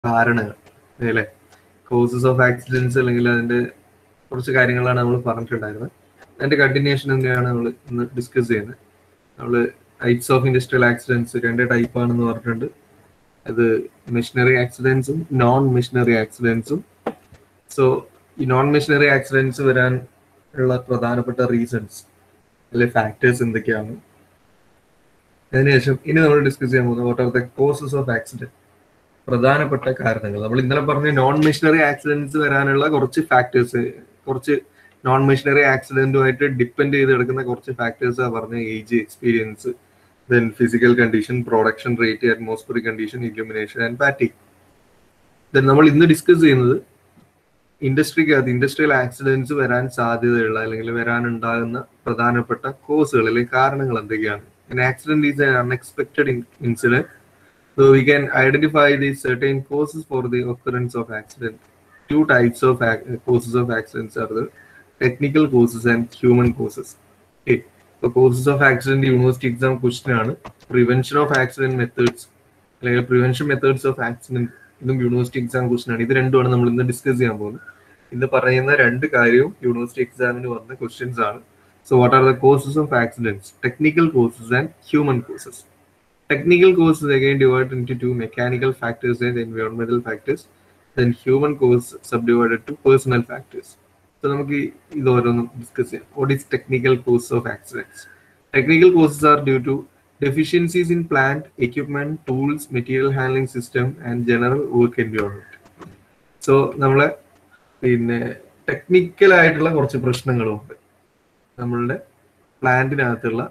കാരണങ്ങൾ അല്ലേ causes of accidents അല്ലെങ്കിൽ അതിന്റെ കുറച്ച് കാര്യങ്ങളാണ് നമ്മൾ പറഞ്ഞിട്ടുണ്ടായിരുന്നത് അതിന്റെ കണ്ടിന്യൂഷൻ തന്നെയാണ് നമ്മൾ ഇന്ന് ഡിസ്കസ് ചെയ്യുന്നത് നമ്മൾ ടൈപ്സ് ഓഫ് ഇൻഡസ്ട്രിയൽ ആക്സിഡൻസ് രണ്ട് ടൈപ്പ് ആണെന്ന് പറഞ്ഞിട്ടുണ്ട് അത് മെഷീനറി ആക്സിഡൻസും നോൺ മെഷീനറി ആക്സിഡൻസും സോ ഈ നോൺ മെഷീനറി ആക്സിഡൻസ് വരാൻ ഉള്ള പ്രധാനപ്പെട്ട റീസൺസ് അല്ലെ ഫാക്ടേഴ്സ് എന്തൊക്കെയാണ് അതിനുശേഷം ഇനി നമ്മൾ ഡിസ്കസ് ചെയ്യാൻ പോകുന്നത് what are the causes of accident പ്രധാനപ്പെട്ട കാരണങ്ങൾ നമ്മൾ ഇന്നലെ പറഞ്ഞ നോൺ മെഷീനറി ആക്സിഡൻസ് വരാനുള്ള കുറച്ച് ഫാക്ടേഴ്സ് കുറച്ച് നോൺ മെഷീനറി ആക്സിഡന്റുമായിട്ട് ഡിപ്പെൻഡ് ചെയ്ത് കിടക്കുന്ന കുറച്ച് ഫാക്ടേഴ്സ് പറഞ്ഞ age experience then physical condition production rate atmospheric condition illumination and പാറ്റിക് ദെൻ നമ്മൾ ഇന്ന് ഡിസ്കസ് ചെയ്യുന്നത് ഇൻഡസ്ട്രിക്കകത്ത് ഇൻഡസ്ട്രിയൽ ആക്സിഡൻസ് വരാൻ സാധ്യതയുള്ള അല്ലെങ്കിൽ വരാനുണ്ടാകുന്ന പ്രധാനപ്പെട്ട കോസുകൾ അല്ലെങ്കിൽ കാരണങ്ങൾ എന്തൊക്കെയാണ് An accident is an unexpected in- incident, so we can identify the certain causes for the occurrence of accident. Two types of ac- causes of accidents are the technical causes and human causes. Okay. So causes of accident university exam question ആണ് prevention of accident methods അല്ലെങ്കിൽ prevention methods of accident ഇതും university exam question ആണ് ഇത് രണ്ടുമാണ് നമ്മൾ ഇന്ന് discuss ചെയ്യാൻ പോകുന്നത് ഇന്ന് പറയുന്ന രണ്ട് കാര്യവും യൂണിവേഴ്സിറ്റി എക്സാമിന് വന്ന ക്വസ്റ്റ്യൻസ് ആണ് So, what are the causes of accidents? Technical causes and human causes. Technical causes again divided into two mechanical factors and environmental factors. Then human cause subdivided to personal factors. So, നമുക്ക് ഇത് ഓരോന്നും discuss ചെയ്യാം what is technical cause of accidents technical causes are due to deficiencies in plant equipment tools material handling system and general work environment so നമ്മളെ പിന്നെ technical ആയിട്ടുള്ള കുറച്ച് പ്രശ്നങ്ങളും ഉണ്ട് നമ്മളുടെ പ്ലാന്റിനകത്തുള്ള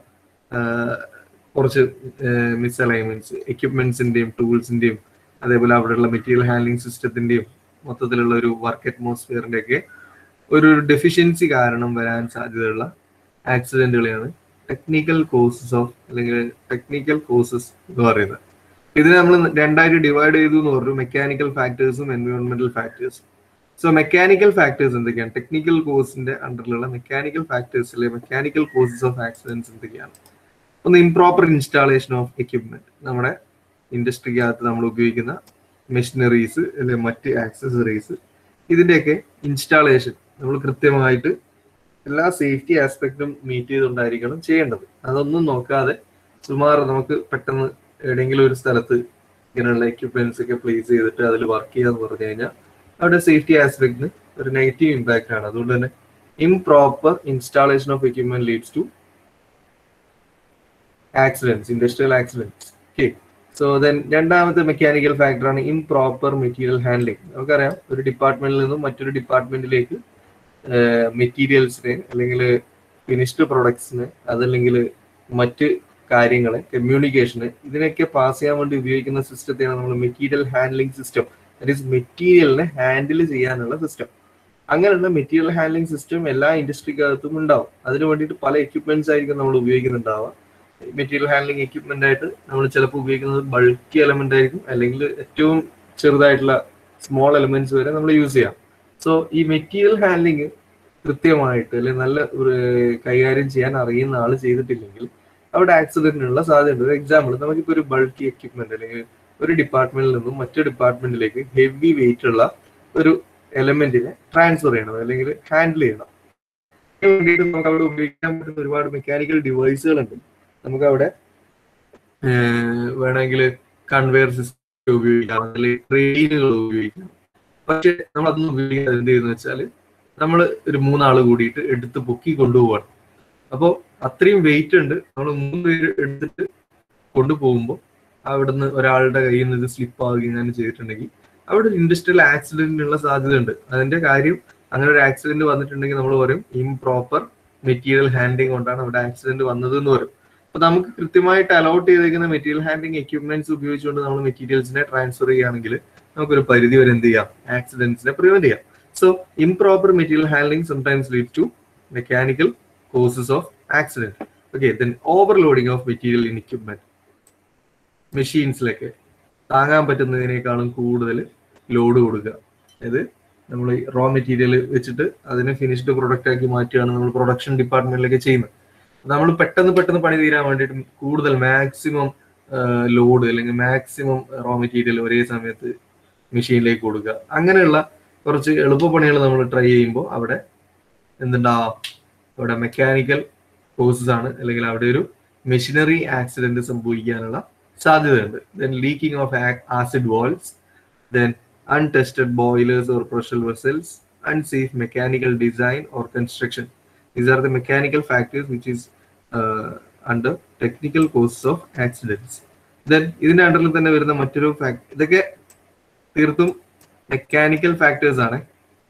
കുറച്ച് മിസ്അലൈൻമെന്റ്സ് എക്യുപ്മെന്റ്സിന്റെയും ടൂൾസിന്റെയും അതേപോലെ അവിടെയുള്ള മെറ്റീരിയൽ ഹാൻഡ്ലിംഗ് സിസ്റ്റത്തിന്റെയും മൊത്തത്തിലുള്ള ഒരു വർക്ക് അറ്റ്മോസ്ഫിയറിന്റെ ഒക്കെ ഒരു ഡെഫിഷ്യൻസി കാരണം വരാൻ സാധ്യതയുള്ള ആക്സിഡന്റുകളെയാണ് ടെക്നിക്കൽ കോസസ് ഓഫ് അല്ലെങ്കിൽ ടെക്നിക്കൽ കോസസ് എന്ന് പറയുന്നത് ഇതിനെ നമ്മൾ രണ്ടായിട്ട് ഡിവൈഡ് ചെയ്തു എന്ന് പറഞ്ഞു മെക്കാനിക്കൽ ഫാക്ടേഴ്സും എൻവയോൺമെന്റൽ ഫാക്ടേഴ്സും സോ മെക്കാനിക്കൽ ഫാക്ടേഴ്സ് എന്തൊക്കെയാണ് ടെക്നിക്കൽ കോഴ്സിന്റെ അണ്ടറിലുള്ള മെക്കാനിക്കൽ ഫാക്ടേഴ്സിലെ മെക്കാനിക്കൽ കോസസ് ഓഫ് ആക്സിഡൻസ് എന്തൊക്കെയാണ് ഒന്ന് ഇംപ്രോപ്പർ ഇൻസ്റ്റാളേഷൻ ഓഫ് എക്യുപ്മെന്റ് നമ്മുടെ ഇൻഡസ്ട്രിക്കകത്ത് നമ്മൾ ഉപയോഗിക്കുന്ന മെഷീനറീസ് അല്ലെങ്കിൽ മറ്റ് ആക്സസറീസ് ഇതിന്റെയൊക്കെ ഇൻസ്റ്റാളേഷൻ നമ്മൾ കൃത്യമായിട്ട് എല്ലാ സേഫ്റ്റി ആസ്പെക്റ്റും മീറ്റ് ചെയ്തുകൊണ്ടായിരിക്കണം ചെയ്യേണ്ടത് അതൊന്നും നോക്കാതെ സുമാർ നമുക്ക് പെട്ടെന്ന് എവിടെയെങ്കിലും ഒരു സ്ഥലത്ത് ഇങ്ങനെയുള്ള എക്യുപ്മെന്റ്സ് ഒക്കെ പ്ലേസ് ചെയ്തിട്ട് അതിൽ വർക്ക് ചെയ്യാന്ന് പറഞ്ഞു കഴിഞ്ഞാൽ അവിടെ സേഫ്റ്റി ആസ്പെക്ടിന് ഒരു നെഗറ്റീവ് ഇമ്പാക്റ്റ് ആണ് അതുകൊണ്ട് തന്നെ improper installation of equipment leads to accidents industrial accidents okay so then രണ്ടാമത്തെ മെക്കാനിക്കൽ ഫാക്ടറാണ് ഇംപ്രോപ്പർ മെറ്റീരിയൽ ഹാൻഡ്ലിംഗ് നമുക്കറിയാം ഒരു ഡിപ്പാർട്ട്മെന്റിൽ നിന്നും മറ്റൊരു ഡിപ്പാർട്ട്മെന്റിലേക്ക് മെറ്റീരിയൽസിനെ അല്ലെങ്കിൽ ഫിനിഷ്ഡ് പ്രൊഡക്ട്സിന് അതല്ലെങ്കിൽ മറ്റ് കാര്യങ്ങളെ കമ്മ്യൂണിക്കേഷന് ഇതിനൊക്കെ പാസ് ചെയ്യാൻ വേണ്ടി ഉപയോഗിക്കുന്ന സിസ്റ്റത്തെയാണ് നമ്മൾ material handling system that is മെറ്റീരിയലിനെ ഹാൻഡിൽ ചെയ്യാനുള്ള സിസ്റ്റം അങ്ങനെയുള്ള മെറ്റീരിയൽ ഹാൻഡ്ലിംഗ് സിസ്റ്റം എല്ലാ ഇൻഡസ്ട്രിക്കകത്തും ഉണ്ടാവും അതിന് വേണ്ടിയിട്ട് പല എക്യുപ്മെന്റ്സ് ആയിരിക്കും നമ്മൾ ഉപയോഗിക്കുന്നുണ്ടാവുക മെറ്റീരിയൽ ഹാൻഡ്ലിംഗ് എക്യുപ്മെന്റ് ആയിട്ട് നമ്മൾ ചിലപ്പോൾ ഉപയോഗിക്കുന്നത് ബൾക്കി എലമെന്റ് ആയിരിക്കും അല്ലെങ്കിൽ ഏറ്റവും ചെറുതായിട്ടുള്ള സ്മോൾ എലമെന്റ്സ് വരെ നമ്മൾ യൂസ് ചെയ്യാം സോ ഈ മെറ്റീരിയൽ ഹാൻഡ്ലിംഗ് കൃത്യമായിട്ട് അല്ലെങ്കിൽ നല്ല ഒരു കൈകാര്യം ചെയ്യാൻ അറിയുന്ന ആൾ ചെയ്തിട്ടില്ലെങ്കിൽ അവിടെ ആക്സിഡന്റിനുള്ള സാധ്യതയുണ്ട് ഒരു എക്സാമ്പിൾ നമുക്കിപ്പോൾ ഒരു ബൾക്കി എക്യുപ്മെന്റ് അല്ലെങ്കിൽ ഒരു ഡിപ്പാർട്ട്മെന്റിൽ നിന്നും മറ്റു ഡിപ്പാർട്ട്മെന്റിലേക്ക് ഹെവി വെയിറ്റ് ഉള്ള ഒരു എലമെന്റിനെ ട്രാൻസ്ഫർ ചെയ്യണം അല്ലെങ്കിൽ ഹാൻഡിൽ ചെയ്യണം അതിന് വേണ്ടിയിട്ട് നമുക്ക് അവിടെ ഉപയോഗിക്കാൻ പറ്റുന്ന ഒരുപാട് മെക്കാനിക്കൽ ഡിവൈസുകൾ ഉണ്ട് നമുക്ക് അവിടെ വേണമെങ്കിൽ കൺവെയർ സിസ്റ്റം ഉപയോഗിക്കാം അല്ലെങ്കിൽ ട്രെയിനുകൾ ഉപയോഗിക്കാം പക്ഷെ നമ്മൾ അതൊന്നും ഉപയോഗിക്കാതെ എന്ത് ചെയ്യുന്ന വെച്ചാൽ നമ്മൾ ഒരു മൂന്നാള് കൂടിയിട്ട് എടുത്ത് പൊക്കി കൊണ്ടുപോവാണ് അപ്പോൾ അത്രയും വെയിറ്റ് ഉണ്ട് നമ്മൾ മൂന്ന് പേര് എടുത്തിട്ട് കൊണ്ടുപോകുമ്പോൾ അവിടുന്ന് ഒരാളുടെ കയ്യിൽ നിന്ന് ഇത് സ്ലിപ്പ് ആവുകയും അങ്ങനെ ചെയ്തിട്ടുണ്ടെങ്കിൽ അവിടെ ഒരു ഇൻഡസ്ട്രിയൽ ആക്സിഡന്റിനുള്ള സാധ്യത ഉണ്ട് അതിന്റെ കാര്യം അങ്ങനെ ഒരു ആക്സിഡന്റ് വന്നിട്ടുണ്ടെങ്കിൽ നമ്മൾ പറയും ഇംപ്രോപ്പർ മെറ്റീരിയൽ ഹാൻഡിലിംഗ് കൊണ്ടാണ് അവിടെ ആക്സിഡന്റ് വന്നത് എന്ന് പറയും അപ്പൊ നമുക്ക് കൃത്യമായിട്ട് അലോട്ട് ചെയ്തേക്കുന്ന മെറ്റീരിയൽ ഹാൻഡിലിംഗ് എക്യുപ്മെന്റ്സ് ഉപയോഗിച്ചുകൊണ്ട് നമ്മൾ മെറ്റീരിയൽസിനെ ട്രാൻസ്ഫർ ചെയ്യുകയാണെങ്കിൽ നമുക്കൊരു പരിധി വരെ എന്ത് ചെയ്യാം ആക്സിഡന്റ്സിനെ പ്രിവെന്റ് ചെയ്യാം so improper material handling sometimes lead to mechanical causes of accident okay then overloading of material in equipment മെഷീൻസിലൊക്കെ താങ്ങാൻ പറ്റുന്നതിനേക്കാളും കൂടുതൽ ലോഡ് കൊടുക്കുക അതായത് നമ്മൾ റോ മെറ്റീരിയൽ വെച്ചിട്ട് അതിനെ ഫിനിഷ്ഡ് പ്രൊഡക്റ്റ് ആക്കി മാറ്റുകയാണ് നമ്മൾ പ്രൊഡക്ഷൻ ഡിപ്പാർട്ട്മെന്റിലൊക്കെ ചെയ്യുന്നത് നമ്മൾ പെട്ടെന്ന് പെട്ടെന്ന് പണി തീരാൻ വേണ്ടിയിട്ട് കൂടുതൽ മാക്സിമം ലോഡ് അല്ലെങ്കിൽ മാക്സിമം റോ മെറ്റീരിയൽ ഒരേ സമയത്ത് മെഷീനിലേക്ക് കൊടുക്കുക അങ്ങനെയുള്ള കുറച്ച് എളുപ്പപ്പണികൾ നമ്മൾ ട്രൈ ചെയ്യുമ്പോൾ അവിടെ എന്തുണ്ടാവാം അവിടെ മെക്കാനിക്കൽ കോഴ്സസ് ആണ് അല്ലെങ്കിൽ അവിടെ ഒരു മെഷീനറി ആക്സിഡന്റ് സംഭവിക്കാനുള്ള സാധ്യതയുണ്ട് then leaking of acid valves then untested boilers or pressure vessels unsafe mechanical design or construction. These are the mechanical factors which is uh, under technical causes of accidents. Then ഇതിന്റെ അണ്ടറിൽ തന്നെ വരുന്ന മറ്റൊരു fact ഇതൊക്കെ തീർത്തും mechanical factors ആണ്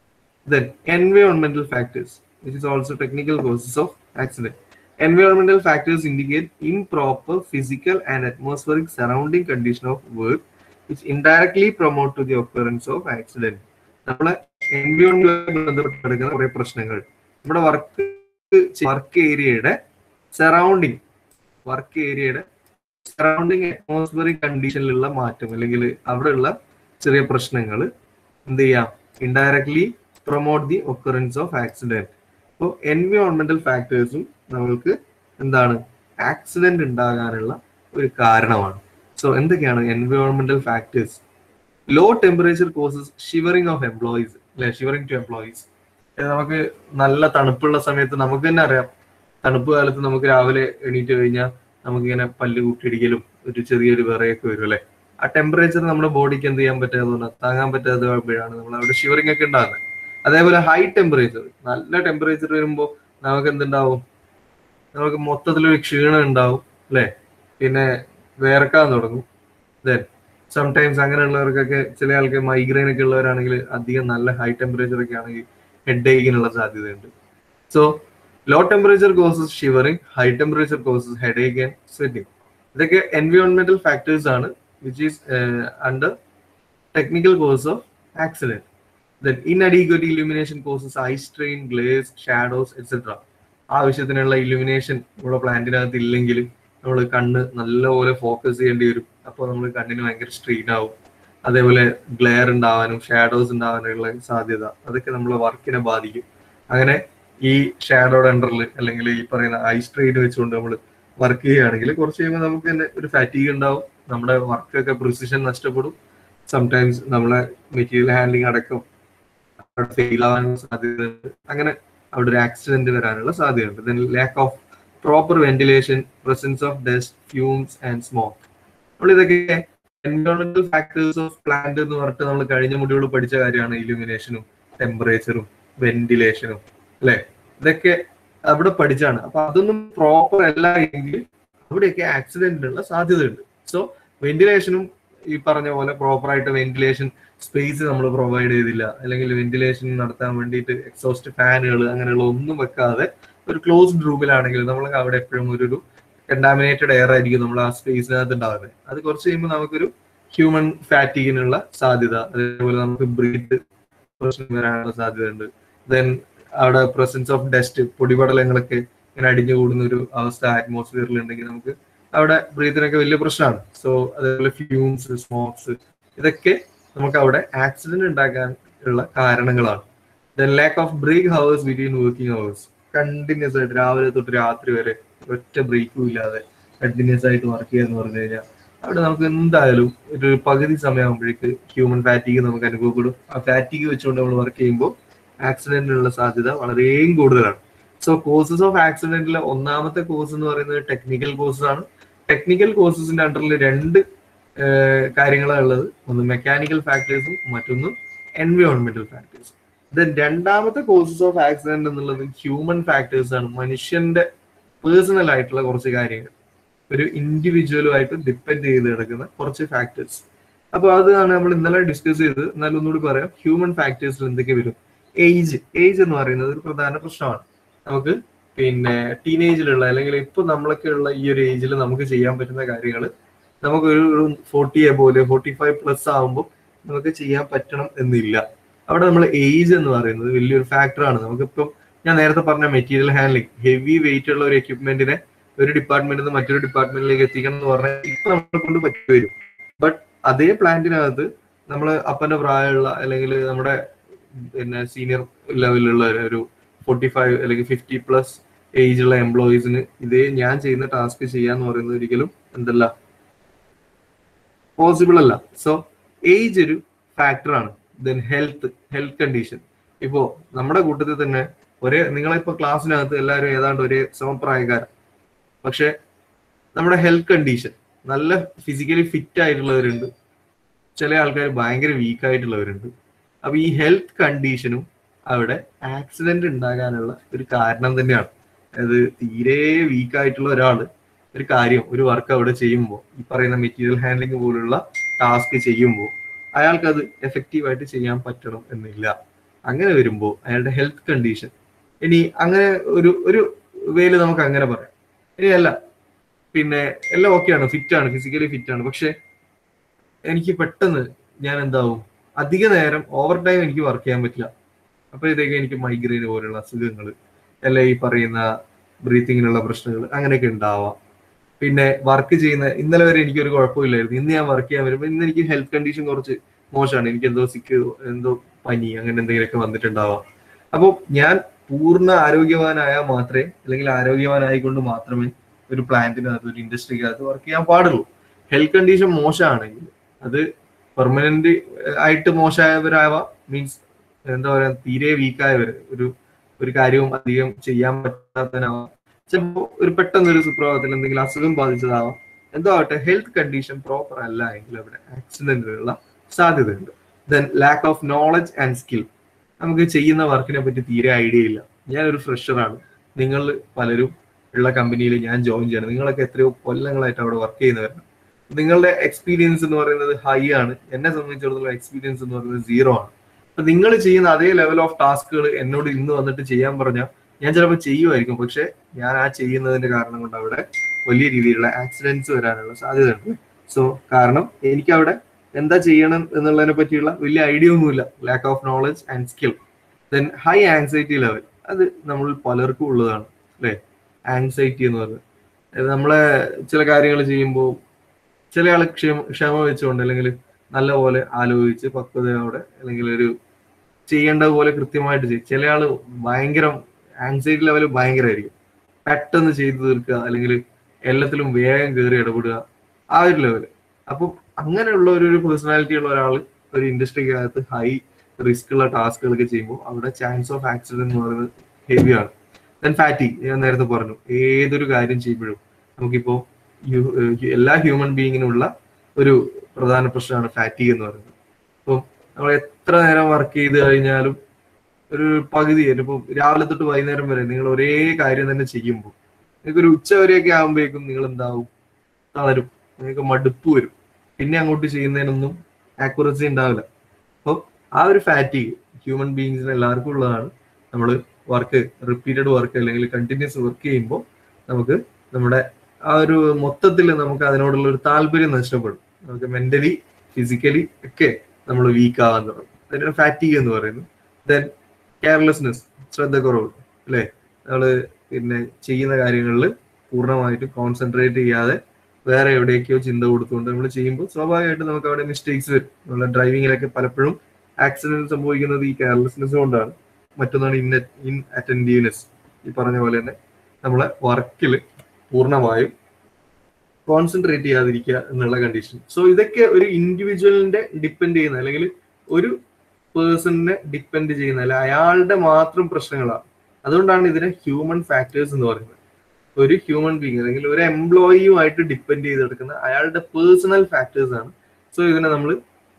then എൻവയോൺമെന്റൽ factors which is also technical causes of accident എൻവയോൺമെന്റൽ factors indicate improper physical and atmospheric surrounding condition of work which indirectly promote to the occurrence of accident നമ്മളെ എൻവയോൺമെന്റുമായി ബന്ധപ്പെട്ട് കിടക്കുന്ന കുറെ പ്രശ്നങ്ങൾ നമ്മുടെ വർക്ക് വർക്ക് ഏരിയയുടെ surrounding work ഏരിയയുടെ surrounding atmospheric കണ്ടീഷനിലുള്ള മാറ്റം അല്ലെങ്കിൽ അവിടെയുള്ള ചെറിയ പ്രശ്നങ്ങൾ എന്ത് ചെയ്യാം indirectly promote the occurrence of accident അപ്പോൾ എൻവയോൺമെന്റൽ ഫാക്ടേഴ്സും നമ്മൾക്ക് എന്താണ് ആക്സിഡന്റ് ഉണ്ടാകാനുള്ള ഒരു കാരണമാണ് സോ എന്തൊക്കെയാണ് എൻവയോൺമെന്റൽ factors low temperature causes shivering of employees അല്ലെ ഷിവറിംഗ് ടു എംപ്ലോയീസ് നമുക്ക് നല്ല തണുപ്പുള്ള സമയത്ത് നമുക്ക് തന്നെ അറിയാം തണുപ്പ് കാലത്ത് നമുക്ക് രാവിലെ എണീറ്റ് കഴിഞ്ഞാൽ നമുക്കിങ്ങനെ പല്ല് കൂട്ടിയിടിക്കലും ഒരു ചെറിയൊരു വിറയൊക്കെ വരും അല്ലെ ആ ടെമ്പറേച്ചർ നമ്മുടെ ബോഡിക്ക് എന്ത് ചെയ്യാൻ പറ്റാതെ താങ്ങാൻ പറ്റാതെ വരുമ്പോഴാണ് നമ്മൾ അവിടെ ഷിവറിംഗ് ഒക്കെ ഉണ്ടാകുന്നത് അതേപോലെ ഹൈ ടെമ്പറേച്ചർ നല്ല ടെമ്പറേച്ചർ വരുമ്പോൾ നമുക്ക് എന്തുണ്ടാവും നമുക്ക് മൊത്തത്തിലൊരു ക്ഷീണം ഉണ്ടാവും അല്ലെ പിന്നെ വേർക്കാൻ തുടങ്ങും ദെൻ സംടൈംസ് അങ്ങനെയുള്ളവർക്കൊക്കെ ചില ആൾക്ക് മൈഗ്രെയിൻ ഒക്കെ ഉള്ളവരാണെങ്കിൽ അധികം നല്ല ഹൈ ടെമ്പറേച്ചർ ഒക്കെ ആണെങ്കിൽ ഹെഡ് ഏക്കിനുള്ള സാധ്യതയുണ്ട് so low temperature causes shivering high temperature causes headache and sweating ഇതൊക്കെ എൻവയോൺമെന്റൽ ഫാക്ടേഴ്സ് ആണ് which is under technical cause of accident then inadequate illumination causes eye strain glaze shadows etcetera ആവശ്യത്തിനുള്ള illumination നമ്മുടെ പ്ലാന്റിനകത്ത് ഇല്ലെങ്കിൽ നമ്മൾ കണ്ണ് നല്ലപോലെ ഫോക്കസ് ചെയ്യേണ്ടി വരും അപ്പോൾ നമ്മൾ കണ്ണിന് ഭയങ്കര സ്ട്രെയിൻ ആവും അതേപോലെ ഗ്ലെയർ ഉണ്ടാവാനും ഷാഡോസ് ഉണ്ടാവാനുള്ള സാധ്യത അതൊക്കെ നമ്മളെ വർക്കിനെ ബാധിക്കും അങ്ങനെ ഈ ഷാഡോയുടെ അണ്ടറിൽ അല്ലെങ്കിൽ ഈ പറയുന്ന ഐ സ്ട്രെയിൻ വെച്ചുകൊണ്ട് നമ്മൾ വർക്ക് ചെയ്യുകയാണെങ്കിൽ കുറച്ച് കഴിയുമ്പോൾ നമുക്ക് തന്നെ ഒരു ഫാറ്റീഗ് ഉണ്ടാവും നമ്മുടെ വർക്കൊക്കെ പ്രിസിഷൻ നഷ്ടപ്പെടും സംടൈംസ് നമ്മളെ മെറ്റീരിയൽ ഹാൻഡ്ലിംഗ് അടക്കം ഫെയിൽ ആവാനുള്ള സാധ്യതയുണ്ട് അങ്ങനെ അവിടെ ഒരു ആക്സിഡന്റ് വരാനുള്ള സാധ്യതയുണ്ട് then lack of proper ventilation presence of dust fumes and smoke നമ്മൾ ഇതൊക്കെ എൻവയോൺമെന്റൽ ഫാക്ടേഴ്സ് ഓഫ് പ്ലാന്റ് എന്ന് പറഞ്ഞിട്ട് നമ്മൾ കഴിഞ്ഞ മുടികൾ പഠിച്ച കാര്യമാണ് ഇലുമിനേഷനും ടെമ്പറേച്ചറും വെന്റിലേഷനും അല്ലെ ഇതൊക്കെ അവിടെ പഠിച്ചാണ് അപ്പൊ അതൊന്നും പ്രോപ്പർ അല്ല എങ്കിൽ അവിടെയൊക്കെ ആക്സിഡന്റിനുള്ള സാധ്യതയുണ്ട് സോ വെന്റിലേഷനും ഈ പറഞ്ഞ പോലെ പ്രോപ്പർ ആയിട്ട് വെന്റിലേഷൻ സ്പേസ് നമ്മൾ പ്രൊവൈഡ് ചെയ്തില്ല അല്ലെങ്കിൽ വെന്റിലേഷൻ നടത്താൻ വേണ്ടിയിട്ട് എക്സോസ്റ്റ് ഫാനുകൾ അങ്ങനെയുള്ള ഒന്നും വെക്കാതെ ഒരു ക്ലോസ്ഡ് റൂമിലാണെങ്കിൽ നമ്മൾ അവിടെ എപ്പോഴും ഒരു ഒരു കണ്ടാമിനേറ്റഡ് എയർ ആയിരിക്കും നമ്മൾ ആ സ്പേസിനകത്ത് ഉണ്ടാകുന്നത് അത് കുറച്ച് കഴിയുമ്പോൾ നമുക്കൊരു ഹ്യൂമൻ ഫാറ്റീഗിനുള്ള സാധ്യത അതേപോലെ നമുക്ക് ബ്രീത്ത് പ്രശ്നം വരാനുള്ള സാധ്യതയുണ്ട് ദെൻ അവിടെ പ്രസൻസ് ഓഫ് ഡസ്റ്റ് പൊടിപടലങ്ങളൊക്കെ ഇങ്ങനെ അടിഞ്ഞു കൂടുന്ന ഒരു അവസ്ഥ ആറ്റ്മോസ്ഫിയറിൽ ഉണ്ടെങ്കിൽ നമുക്ക് അവിടെ ബ്രീത്തിനൊക്കെ വലിയ പ്രശ്നമാണ് സോ അതേപോലെ ഫ്യൂംസ് സ്മോക്സ് ഇതൊക്കെ നമുക്ക് അവിടെ ആക്സിഡന്റ് ഉണ്ടാക്കാൻ ഉള്ള കാരണങ്ങളാണ് then lack of break hours between working hours continuous ആയിട്ട് രാവിലെ തൊട്ട് രാത്രി വരെ ഒറ്റ ബ്രേക്കും ഇല്ലാതെ കണ്ടിന്യൂസ് ആയിട്ട് വർക്ക് ചെയ്യാന്ന് പറഞ്ഞു കഴിഞ്ഞാൽ അവിടെ നമുക്ക് എന്തായാലും ഒരു പകുതി സമയമാകുമ്പോഴേക്ക് ഹ്യൂമൻ ഫാറ്റിഗ് നമുക്ക് അനുഭവപ്പെടും ആ ഫാറ്റിഗ് വെച്ചുകൊണ്ട് നമ്മൾ വർക്ക് ചെയ്യുമ്പോൾ ആക്സിഡന്റിനുള്ള സാധ്യത വളരെയും കൂടുതലാണ് സോ കോസസ് ഓഫ് ആക്സിഡന്റിലെ ഒന്നാമത്തെ കോഴ്സ് എന്ന് പറയുന്നത് ടെക്നിക്കൽ കോഴ്സസ് ആണ് ടെക്നിക്കൽ കോഴ്സസിന്റെ അണ്ടറിൽ രണ്ട് കാര്യങ്ങളാണ് ഉള്ളത് ഒന്ന് മെക്കാനിക്കൽ ഫാക്ടേഴ്സും മറ്റൊന്ന് എൻവയോൺമെന്റൽ ഫാക്ടേഴ്സും ദെൻ രണ്ടാമത്തെ കോസസ് ഓഫ് ആക്സിഡന്റ് എന്നുള്ളത് ഹ്യൂമൻ ഫാക്ടേഴ്സ് ആണ് മനുഷ്യന്റെ പേഴ്സണൽ ആയിട്ടുള്ള കുറച്ച് കാര്യങ്ങൾ ഒരു ഇൻഡിവിജ്വലുമായിട്ട് ഡിപ്പെൻഡ് ചെയ്ത് കിടക്കുന്ന കുറച്ച് ഫാക്ടേഴ്സ് അപ്പൊ അതാണ് നമ്മൾ ഇന്നലെ ഡിസ്കസ് ചെയ്ത് എന്നാലും ഒന്നുകൂടി പറയാം ഹ്യൂമൻ ഫാക്ടേഴ്സിൽ എന്തൊക്കെ വരും ഏജ് ഏജ് എന്ന് പറയുന്നത് ഒരു പ്രധാന പ്രശ്നമാണ് നമുക്ക് പിന്നെ ടീനേജിലുള്ള അല്ലെങ്കിൽ ഇപ്പൊ നമ്മളൊക്കെ ഉള്ള ഈ ഒരു ഏജിൽ നമുക്ക് ചെയ്യാൻ പറ്റുന്ന കാര്യങ്ങൾ നമുക്ക് ഒരു ഒരു ഫോർട്ടി പോലെ ഫോർട്ടി ഫൈവ് പ്ലസ് ആകുമ്പോൾ നമുക്ക് ചെയ്യാൻ പറ്റണം എന്നില്ല അവിടെ നമ്മൾ ഏജ് എന്ന് പറയുന്നത് വലിയൊരു ഫാക്ടറാണ് നമുക്കിപ്പം ഞാൻ നേരത്തെ പറഞ്ഞ മെറ്റീരിയൽ ഹാൻഡ്ലിംഗ് ഹെവി വെയിറ്റ് ഉള്ള ഒരു എക്യുപ്മെന്റിനെ ഒരു ഡിപ്പാർട്ട്മെന്റിൽ നിന്ന് മറ്റൊരു ഡിപ്പാർട്ട്മെന്റിലേക്ക് എത്തിക്കണം എന്ന് പറഞ്ഞാൽ ഇപ്പൊ നമ്മളെ കൊണ്ട് പറ്റി വരും ബട്ട് അതേ പ്ലാന്റിനകത്ത് നമ്മൾ അപ്പന്റെ പ്രായമുള്ള അല്ലെങ്കിൽ നമ്മുടെ പിന്നെ സീനിയർ ലെവലിലുള്ള ഒരു ഫോർട്ടി ഫൈവ് അല്ലെങ്കിൽ ഫിഫ്റ്റി പ്ലസ് ഏജ് ഉള്ള എംപ്ലോയീസിന് ഇതേ ഞാൻ ചെയ്യുന്ന ടാസ്ക് ചെയ്യാന്ന് പറയുന്നത് ഒരിക്കലും എന്തല്ല പോസിബിൾ അല്ല സോ ഏജ് ഒരു ഫാക്ടറാണ് ദെൻ ഹെൽത്ത് ഹെൽത്ത് കണ്ടീഷൻ ഇപ്പോ നമ്മുടെ കൂട്ടത്തിൽ തന്നെ ഒരേ നിങ്ങളിപ്പോ ക്ലാസ്സിനകത്ത് എല്ലാവരും ഏതാണ്ട് ഒരേ സമപ്രായക്കാരൻ പക്ഷെ നമ്മുടെ ഹെൽത്ത് കണ്ടീഷൻ നല്ല ഫിസിക്കലി ഫിറ്റ് ആയിട്ടുള്ളവരുണ്ട് ചില ആൾക്കാർ ഭയങ്കര വീക്ക് ആയിട്ടുള്ളവരുണ്ട് അപ്പൊ ഈ ഹെൽത്ത് കണ്ടീഷനും അവിടെ ആക്സിഡന്റ് ഉണ്ടാകാനുള്ള ഒരു കാരണം തന്നെയാണ് അതായത് തീരെ വീക്ക് ആയിട്ടുള്ള ഒരാള് ഒരു കാര്യം ഒരു വർക്ക് അവിടെ ചെയ്യുമ്പോൾ ഈ പറയുന്ന മെറ്റീരിയൽ ഹാൻഡ്ലിംഗ് പോലുള്ള ടാസ്ക് ചെയ്യുമ്പോൾ അയാൾക്ക് അത് എഫക്റ്റീവ് ആയിട്ട് ചെയ്യാൻ പറ്റണം എന്നില്ല അങ്ങനെ വരുമ്പോൾ അയാളുടെ ഹെൽത്ത് കണ്ടീഷൻ ഇനി അങ്ങനെ ഒരു ഒരു വേല് നമുക്ക് അങ്ങനെ പറയാം ഇനി അല്ല പിന്നെ എല്ലാം ഓക്കെയാണ് ഫിറ്റ് ആണ് ഫിസിക്കലി ഫിറ്റ് ആണ് പക്ഷെ എനിക്ക് പെട്ടെന്ന് ഞാൻ എന്താവും അധിക നേരം ഓവർ ടൈം എനിക്ക് വർക്ക് ചെയ്യാൻ പറ്റില്ല അപ്പോഴത്തേക്ക് എനിക്ക് മൈഗ്രെയിൻ പോലുള്ള അസുഖങ്ങൾ അല്ലെ ഈ പറയുന്ന ബ്രീത്തിങ്ങിനുള്ള പ്രശ്നങ്ങൾ അങ്ങനെയൊക്കെ ഉണ്ടാവാം പിന്നെ വർക്ക് ചെയ്യുന്ന ഇന്നലെ വരെ എനിക്ക് ഒരു കുഴപ്പമില്ലായിരുന്നു ഇന്ന് ഞാൻ വർക്ക് ചെയ്യാൻ വരുമ്പോൾ ഇന്ന് എനിക്ക് ഹെൽത്ത് കണ്ടീഷൻ കുറച്ച് മോശമാണ് എനിക്ക് എന്തോ സിക്ക് എന്തോ പനി അങ്ങനെ എന്തെങ്കിലുമൊക്കെ വന്നിട്ടുണ്ടാവാം അപ്പോൾ ഞാൻ പൂർണ്ണ ആരോഗ്യവാനായാൽ മാത്രമേ അല്ലെങ്കിൽ ആരോഗ്യവാനായിക്കൊണ്ട് മാത്രമേ ഒരു പ്ലാന്റിനകത്ത് ഒരു ഇൻഡസ്ട്രിക്കകത്ത് വർക്ക് ചെയ്യാൻ പാടുള്ളൂ ഹെൽത്ത് കണ്ടീഷൻ മോശമാണെങ്കിൽ അത് പെർമനന്റ് ആയിട്ട് മോശമായവരാവാം മീൻസ് എന്താ പറയാ തീരെ വീക്കായവർ ഒരു ഒരു കാര്യവും അധികം ചെയ്യാൻ പറ്റാത്തവനാവാം ചിലപ്പോൾ ഒരു പെട്ടെന്ന് ഒരു സുപ്രഭാതത്തിൽ എന്തെങ്കിലും അസുഖം ബാധിച്ചതാവാം എന്തോ ആവട്ടെ ഹെൽത്ത് കണ്ടീഷൻ പ്രോപ്പർ അല്ല എങ്കിൽ അവിടെ ആക്സിഡന്റിനുള്ള സാധ്യതയുണ്ട് then lack of knowledge and skill നമുക്ക് ചെയ്യുന്ന വർക്കിനെ പറ്റി തീരെ ഐഡിയ ഇല്ല ഞാനൊരു ഫ്രഷറാണ് നിങ്ങൾ പലരും ഉള്ള കമ്പനിയിൽ ഞാൻ ജോയിൻ ചെയ്യണം നിങ്ങളൊക്കെ എത്രയോ കൊല്ലങ്ങളായിട്ട് അവിടെ വർക്ക് ചെയ്യുന്നവരാണ് നിങ്ങളുടെ എക്സ്പീരിയൻസ് എന്ന് പറയുന്നത് ഹൈ ആണ് എന്നെ സംബന്ധിച്ചിടത്തോളം എക്സ്പീരിയൻസ് എന്ന് പറയുന്നത് സീറോ ആണ് അപ്പൊ നിങ്ങൾ ചെയ്യുന്ന അതേ ലെവൽ ഓഫ് ടാസ്കുകൾ എന്നോട് ഇന്ന് വന്നിട്ട് ചെയ്യാൻ പറഞ്ഞാൽ ഞാൻ ചിലപ്പോൾ ചെയ്യുമായിരിക്കും പക്ഷെ ഞാൻ ആ ചെയ്യുന്നതിന്റെ കാരണം കൊണ്ട് അവിടെ വലിയ രീതിയിലുള്ള ആക്സിഡൻസ് വരാനുള്ള സാധ്യതയുണ്ട് സോ കാരണം എനിക്ക് അവിടെ എന്താ ചെയ്യണം എന്നുള്ളതിനെ പറ്റിയുള്ള വലിയ ഐഡിയ ഒന്നുമില്ല lack of knowledge and skill then high anxiety level അത് നമ്മൾ പലർക്കും ഉള്ളതാണ് അല്ലെ ആങ്സൈറ്റി എന്ന് പറയുന്നത് നമ്മളെ ചില കാര്യങ്ങൾ ചെയ്യുമ്പോൾ ചില ആൾ ക്ഷമ ക്ഷമ വെച്ചുകൊണ്ട് അല്ലെങ്കിൽ നല്ലപോലെ ആലോചിച്ച് പക്വതയോടെ അല്ലെങ്കിൽ ഒരു ചെയ്യേണ്ട പോലെ കൃത്യമായിട്ട് ചെയ്യും ചില ആള് ഭയങ്കര ആങ്സൈറ്റി ലെവൽ ഭയങ്കരമായിരിക്കും പെട്ടെന്ന് ചെയ്തു തീർക്കുക അല്ലെങ്കിൽ എല്ലാത്തിലും വേഗം കയറി ഇടപെടുക ആ ഒരു ലെവല് അപ്പം അങ്ങനെയുള്ള ഒരു ഒരു പേഴ്സണാലിറ്റി ഉള്ള ഒരാൾ ഒരു ഇൻഡസ്ട്രിക്കകത്ത് ഹൈ റിസ്ക് ഉള്ള ടാസ്കുകളൊക്കെ ചെയ്യുമ്പോൾ അവിടെ ചാൻസ് ഓഫ് ആക്സിഡന്റ് എന്ന് പറയുന്നത് ഹെവിയാണ് ദെൻ ഫാറ്റി ഞാൻ നേരത്തെ പറഞ്ഞു ഏതൊരു കാര്യം ചെയ്യുമ്പോഴും നമുക്കിപ്പോ എല്ലാ ഹ്യൂമൻ ബീയിങ്ങിനുള്ള ഒരു പ്രധാന പ്രശ്നമാണ് ഫാറ്റിക് എന്ന് പറയുന്നത് അപ്പം നമ്മൾ എത്ര നേരം വർക്ക് ചെയ്ത് കഴിഞ്ഞാലും ഒരു പകുതി ഇപ്പൊ രാവിലെ തൊട്ട് വൈകുന്നേരം വരെ നിങ്ങൾ ഒരേ കാര്യം തന്നെ ചെയ്യുമ്പോൾ നിങ്ങൾക്ക് ഒരു ഉച്ച വരെയൊക്കെ ആകുമ്പോഴേക്കും നിങ്ങൾ എന്താവും തളരും നിങ്ങൾക്ക് മടുപ്പ് വരും പിന്നെ അങ്ങോട്ട് ചെയ്യുന്നതിനൊന്നും ആക്യുറസി ഉണ്ടാവില്ല അപ്പോൾ ആ ഒരു ഫാറ്റിക് ഹ്യൂമൻ ബീങ്സിന് എല്ലാവർക്കും ഉള്ളതാണ് നമ്മൾ വർക്ക് റിപ്പീറ്റഡ് വർക്ക് അല്ലെങ്കിൽ കണ്ടിന്യൂസ് വർക്ക് ചെയ്യുമ്പോൾ നമുക്ക് നമ്മുടെ ആ ഒരു മൊത്തത്തിൽ നമുക്ക് അതിനോടുള്ള ഒരു താല്പര്യം നഷ്ടപ്പെടും നമുക്ക് മെന്റലി ഫിസിക്കലി ഒക്കെ നമ്മൾ വീക്ക് ആവാൻ തുടങ്ങും അതിനാണ് ഫാറ്റിക് എന്ന് പറയുന്നത് ദെൻ കെയർലെസ്നെസ് ശ്രദ്ധക്കുറവ് അല്ലേ നമ്മള് പിന്നെ ചെയ്യുന്ന കാര്യങ്ങളിൽ പൂർണ്ണമായിട്ട് കോൺസെൻട്രേറ്റ് ചെയ്യാതെ വേറെ എവിടേക്കോ ചിന്ത കൊടുത്തുകൊണ്ട് നമ്മൾ ചെയ്യുമ്പോൾ സ്വാഭാവികമായിട്ടും നമുക്ക് അവിടെ മിസ്റ്റേക്സ് വരും നമ്മളെ ഡ്രൈവിങ്ങിലൊക്കെ പലപ്പോഴും ആക്സിഡന്റ് സംഭവിക്കുന്നത് ഈ കെയർലെസ്നെസ് കൊണ്ടാണ് മറ്റൊന്നാണ് ഇൻ ഇൻ അറ്റൻറ്റീവ്നെസ് ഈ പറഞ്ഞ പോലെ തന്നെ നമ്മളെ വർക്കിൽ പൂർണ്ണമായും കോൺസെൻട്രേറ്റ് ചെയ്യാതിരിക്കുക എന്നുള്ള കണ്ടീഷൻ സോ ഇതൊക്കെ ഒരു ഇൻഡിവിജ്വലിന്റെ ഡിപ്പെൻഡ് ചെയ്യുന്ന അല്ലെങ്കിൽ ഒരു പേഴ്സണിനെ ഡിപ്പെൻഡ് ചെയ്യുന്ന അല്ലെ അയാളുടെ മാത്രം പ്രശ്നങ്ങളാണ് അതുകൊണ്ടാണ് ഇതിനെ ഹ്യൂമൻ ഫാക്ടേഴ്സ് എന്ന് പറയുന്നത് ഒരു ഹ്യൂമൻ ബീങ് അല്ലെങ്കിൽ ഒരു എംപ്ലോയിയുമായിട്ട് ഡിപ്പെൻഡ് ചെയ്തെടുക്കുന്ന അയാളുടെ പേഴ്സണൽ ഫാക്ടേഴ്സ് ആണ് സോ ഇതിനെ നമ്മൾ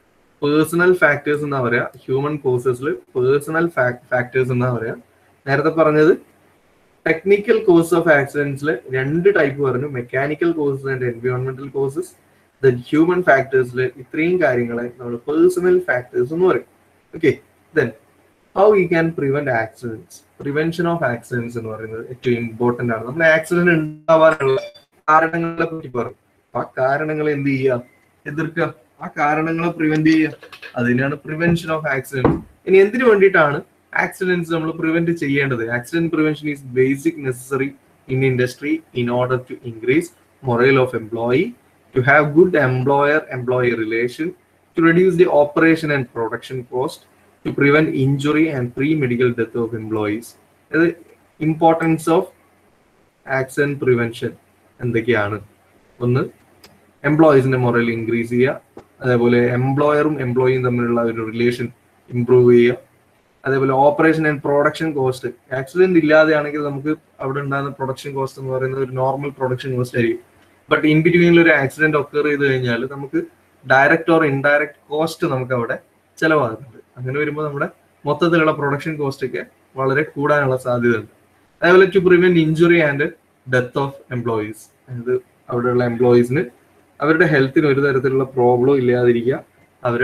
പേഴ്സണൽ ഫാക്ടേഴ്സ് എന്നാ പറയാ ഹ്യൂമൻ കോഴ്സസിൽ പേഴ്സണൽ ഫാക്ടേഴ്സ് എന്നാ പറയാ നേരത്തെ പറഞ്ഞത് ടെക്നിക്കൽ കോഴ്സ് ഓഫ് ആക്സിഡൻസിൽ രണ്ട് ടൈപ്പ് പറഞ്ഞു മെക്കാനിക്കൽ കോഴ്സസ് ആൻഡ് എൻവയോൺമെന്റൽ കോഴ്സസ് ദെൻ ഹ്യൂമൻ ഫാക്ടേഴ്സിൽ ഇത്രയും കാര്യങ്ങളെ നമ്മൾ പേഴ്സണൽ ഫാക്ടേഴ്സ് എന്ന് പറയും okay then how we can prevent accidents prevention of accidents എന്ന് പറയുന്നത് ഏറ്റവും ഇമ്പോർട്ടന്റ് ആണ് നമ്മൾ ആക്സിഡന്റ് ഉണ്ടാവാനുള്ള കാരണങ്ങളെ പറ്റി പറയും അപ്പൊ ആ കാരണങ്ങൾ എന്ത് ചെയ്യുക എതിർക്കുക ആ കാരണങ്ങളെ പ്രിവെന്റ് ചെയ്യുക അതിനാണ് പ്രിവെൻഷൻ ഓഫ് ആക്സിഡൻസ് ഇനി എന്തിനു വേണ്ടിയിട്ടാണ് ആക്സിഡൻസ് നമ്മൾ പ്രിവെന്റ് ചെയ്യേണ്ടത് accident prevention is basic necessary in industry in order to increase morale of employee to have good employer employee relation to reduce the operation and production cost to prevent injury and pre medical death of employees അത് importance of accident prevention എന്തൊക്കെയാണ് ഒന്ന് എംപ്ലോയീസിന്റെ moral increase ചെയ്യുക അതേപോലെ എംപ്ലോയറും എംപ്ലോയിയും തമ്മിലുള്ള ഒരു relation improve ചെയ്യുക അതേപോലെ operation and production cost accident ഇല്ലാതെയാണെങ്കിൽ നമുക്ക് അവിടെ ഉണ്ടാകുന്ന പ്രൊഡക്ഷൻ കോസ്റ്റ് എന്ന് പറയുന്നത് ഒരു നോർമൽ പ്രൊഡക്ഷൻ കോസ്റ്റ് ആയിരിക്കും ബട്ട് ഇൻ ബിറ്റ്വീനിൽ ഒരു ആക്സിഡന്റ് ഒക്കർ ചെയ്ത് കഴിഞ്ഞാൽ നമുക്ക് ഡയറക്റ്റ് ഓർ ഇൻഡയറക്റ്റ് കോസ്റ്റ് നമുക്ക് അവിടെ ചിലവാകുന്നുണ്ട് അങ്ങനെ വരുമ്പോൾ നമ്മുടെ മൊത്തത്തിലുള്ള പ്രൊഡക്ഷൻ കോസ്റ്റ് ഒക്കെ വളരെ കൂടാനുള്ള സാധ്യതയുണ്ട് അതേപോലെ to prevent injury and death of employees അതായത് അവിടെയുള്ള എംപ്ലോയീസിന് അവരുടെ ഹെൽത്തിന് ഒരു തരത്തിലുള്ള പ്രോബ്ലം ഇല്ലാതിരിക്കുക അവരെ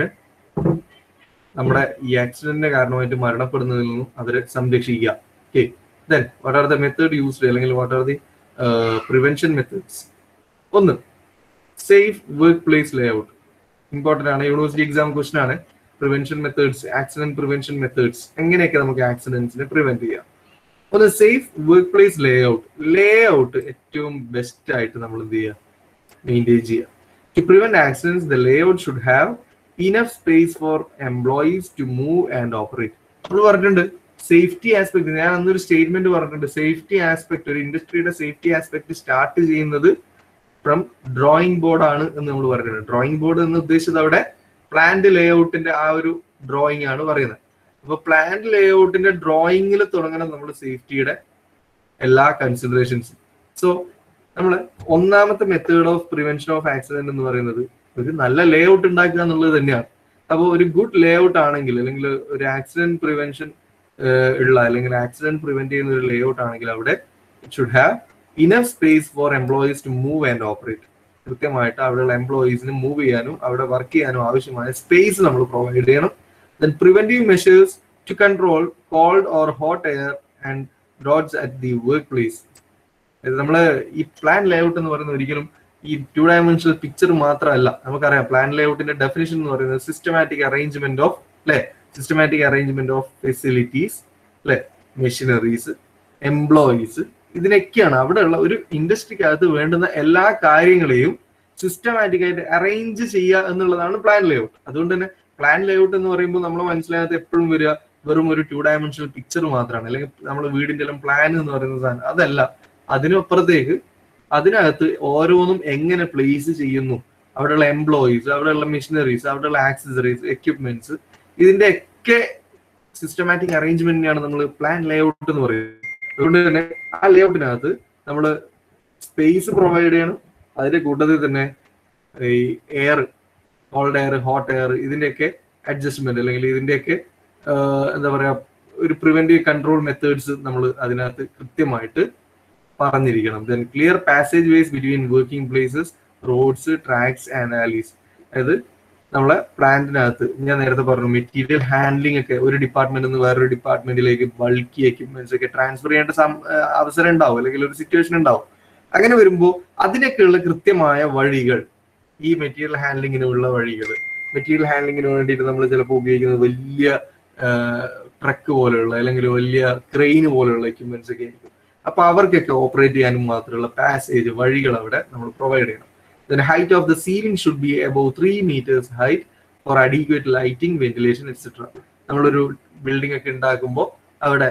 നമ്മുടെ ഈ ആക്സിഡന്റിന്റെ കാരണമായിട്ട് മരണപ്പെടുന്നതിൽ നിന്നും അവരെ സംരക്ഷിക്കുക okay then what are the method used അല്ലെങ്കിൽ what are the prevention methods ഒന്ന് safe workplace layout important ആണ് യൂണിവേഴ്സിറ്റി എക്സാം ക്വസ്റ്റൻ ആണ് prevention methods accident prevention methods എങ്ങനെയൊക്കെ നമുക്ക് ആക്സിഡൻസിനെ പ്രിവെന്റ് ചെയ്യാം ഒന്ന് safe workplace layout layout ഏറ്റവും ബെസ്റ്റ് ആയിട്ട് നമ്മൾ എന്ത് ചെയ്യുക മെയിൻറ്റെയിൻ ചെയ്യുക to prevent accidents the layout should have enough space for employees to move and operate നമ്മൾ പറഞ്ഞിട്ടുണ്ട് സേഫ്റ്റി ആസ്പെക്ട് ഞാൻ അന്നൊരു സ്റ്റേറ്റ്മെന്റ് പറഞ്ഞിട്ടുണ്ട് സേഫ്റ്റി ആസ്പെക്ട് ഒരു ഇൻഡസ്ട്രിയുടെ സേഫ്റ്റി ആസ്പെക്ട് സ്റ്റാർട്ട് ചെയ്യുന്നത് ഫ്രം ഡ്രോയിങ് ബോർഡ് ആണ് എന്ന് നമ്മൾ പറഞ്ഞിട്ടുണ്ട് ഡ്രോയിങ് ബോർഡ് എന്ന് ഉദ്ദേശിച്ചത് അവിടെ പ്ലാന്റ് ലേ ഔട്ടിന്റെ ആ ഒരു ഡ്രോയിങ് ആണ് പറയുന്നത് അപ്പൊ പ്ലാന്റ് ലേ ഔട്ടിന്റെ ഡ്രോയിങ്ങിൽ തുടങ്ങണം നമ്മൾ സേഫ്റ്റിയുടെ എല്ലാ കൺസിഡറേഷൻസും സോ നമ്മൾ ഒന്നാമത്തെ method of prevention of accident എന്ന് പറയുന്നത് ഒരു നല്ല ലേ ഔട്ട് ഉണ്ടാക്കുക എന്നുള്ളത് തന്നെയാണ് അപ്പോൾ ഒരു ഗുഡ് ലേ ഔട്ട് ആണെങ്കിൽ അല്ലെങ്കിൽ ഒരു ആക്സിഡന്റ് പ്രിവെൻഷൻ ഉള്ള അല്ലെങ്കിൽ ആക്സിഡന്റ് പ്രിവെന്റ് ചെയ്യുന്ന ഒരു ലേ ഔട്ട് ആണെങ്കിൽ അവിടെ it should have enough space for employees to move and operate കൃത്യമായിട്ട് അവിടെയുള്ള എംപ്ലോയീസിന് മൂവ് ചെയ്യാനും അവിടെ വർക്ക് ചെയ്യാനും ആവശ്യമായ സ്പേസ് നമ്മൾ പ്രൊവൈഡ് ചെയ്യണം then preventive measures to control cold or hot air and dots at the workplace നമ്മൾ ഈ പ്ലാൻ ലേഔട്ട് എന്ന് പറയുന്നത് ഒരിക്കലും ഈ ടു ഡയമെൻഷണൽ പിക്ചർ മാത്രമല്ല നമുക്കറിയാം പ്ലാൻ ലേഔട്ടിന്റെ ഡെഫിനേഷൻ എന്ന് പറയുന്നത് സിസ്റ്റമാറ്റിക് അറേഞ്ച്മെന്റ് ഓഫ് അല്ലെ സിസ്റ്റമാറ്റിക് അറേഞ്ച്മെന്റ് ഓഫ് ഫെസിലിറ്റീസ് അല്ലെ മെഷീനറീസ് എംപ്ലോയീസ് ഇതിനൊക്കെയാണ് അവിടെയുള്ള ഒരു ഇൻഡസ്ട്രിക്കകത്ത് വേണ്ടുന്ന എല്ലാ കാര്യങ്ങളെയും സിസ്റ്റമാറ്റിക് ആയിട്ട് അറേഞ്ച് ചെയ്യുക എന്നുള്ളതാണ് പ്ലാൻ ലേഔട്ട് അതുകൊണ്ട് തന്നെ പ്ലാൻ ലേഔട്ട് എന്ന് പറയുമ്പോൾ നമ്മൾ മനസ്സിലാകാത്ത എപ്പോഴും വരിക വെറും ഒരു ടു ഡയമെൻഷണൽ പിക്ചർ മാത്രമാണ് അല്ലെങ്കിൽ നമ്മൾ വീടിന്റെ എല്ലാം പ്ലാൻ എന്ന് പറയുന്ന സാധനം അതല്ല അതിനപ്പുറത്തേക്ക് അതിനകത്ത് ഓരോന്നും എങ്ങനെ പ്ലേസ് ചെയ്യുന്നു അവിടെയുള്ള എംപ്ലോയീസ് അവിടെയുള്ള മെഷീനറീസ് അവിടെയുള്ള ആക്സസറീസ് എക്യുപ്മെന്റ്സ് ഇതിന്റെ ഒക്കെ സിസ്റ്റമാറ്റിക് അറേഞ്ച്മെന്റിനെയാണ് നമ്മൾ പ്ലാൻ ലേഔട്ട് എന്ന് പറയുന്നത് അതുകൊണ്ട് തന്നെ ആ ലേഔട്ടിനകത്ത് നമ്മൾ സ്പേസ് പ്രൊവൈഡ് ചെയ്യണം അതിന്റെ കൂട്ടത്തിൽ തന്നെ ഈ air cold air hot air ഇതിന്റെയൊക്കെ അഡ്ജസ്റ്റ്മെന്റ് അല്ലെങ്കിൽ ഇതിന്റെയൊക്കെ എന്താ പറയാ ഒരു പ്രിവെന്റീവ് കൺട്രോൾ മെത്തേഡ്സ് നമ്മൾ അതിനകത്ത് കൃത്യമായിട്ട് പറഞ്ഞിരിക്കണം then clear passage ways between working places roads tracks and aisles അതായത് നമ്മളെ പ്ലാന്റിനകത്ത് ഞാൻ നേരത്തെ പറഞ്ഞു മെറ്റീരിയൽ ഹാൻഡ്ലിംഗ് ഒക്കെ ഒരു ഡിപ്പാർട്ട്മെന്റ് നിന്ന് വേറൊരു ഡിപ്പാർട്ട്മെന്റിലേക്ക് ബൾക്കി എക്യുപ്മെന്റ്സ് ഒക്കെ ട്രാൻസ്ഫർ ചെയ്യേണ്ട അവസരം ഉണ്ടാവും അല്ലെങ്കിൽ ഒരു സിറ്റുവേഷൻ ഉണ്ടാവും അങ്ങനെ വരുമ്പോൾ അതിനൊക്കെയുള്ള കൃത്യമായ വഴികൾ ഈ മെറ്റീരിയൽ ഹാൻഡ്ലിങ്ങിനുള്ള വഴികൾ മെറ്റീരിയൽ ഹാൻഡ്ലിങ്ങിന് വേണ്ടിയിട്ട് നമ്മൾ ചിലപ്പോൾ ഉപയോഗിക്കുന്നത് വലിയ ട്രക്ക് പോലെയുള്ള അല്ലെങ്കിൽ വലിയ ക്രെയിന് പോലെയുള്ള എക്യുപ്മെന്റ്സ് ഒക്കെ ആയിരിക്കും അപ്പൊ അവർക്കൊക്കെ ഓപ്പറേറ്റ് ചെയ്യാനും മാത്രമുള്ള പാസേജ് വഴികൾ അവിടെ നമ്മൾ പ്രൊവൈഡ് ചെയ്യണം then height of the ceiling should be above 3 meters height for adequate lighting ventilation etc നമ്മളൊരു ബിൽഡിംഗ് ഒക്കെ ഉണ്ടാക്കുമ്പോൾ അവിടെ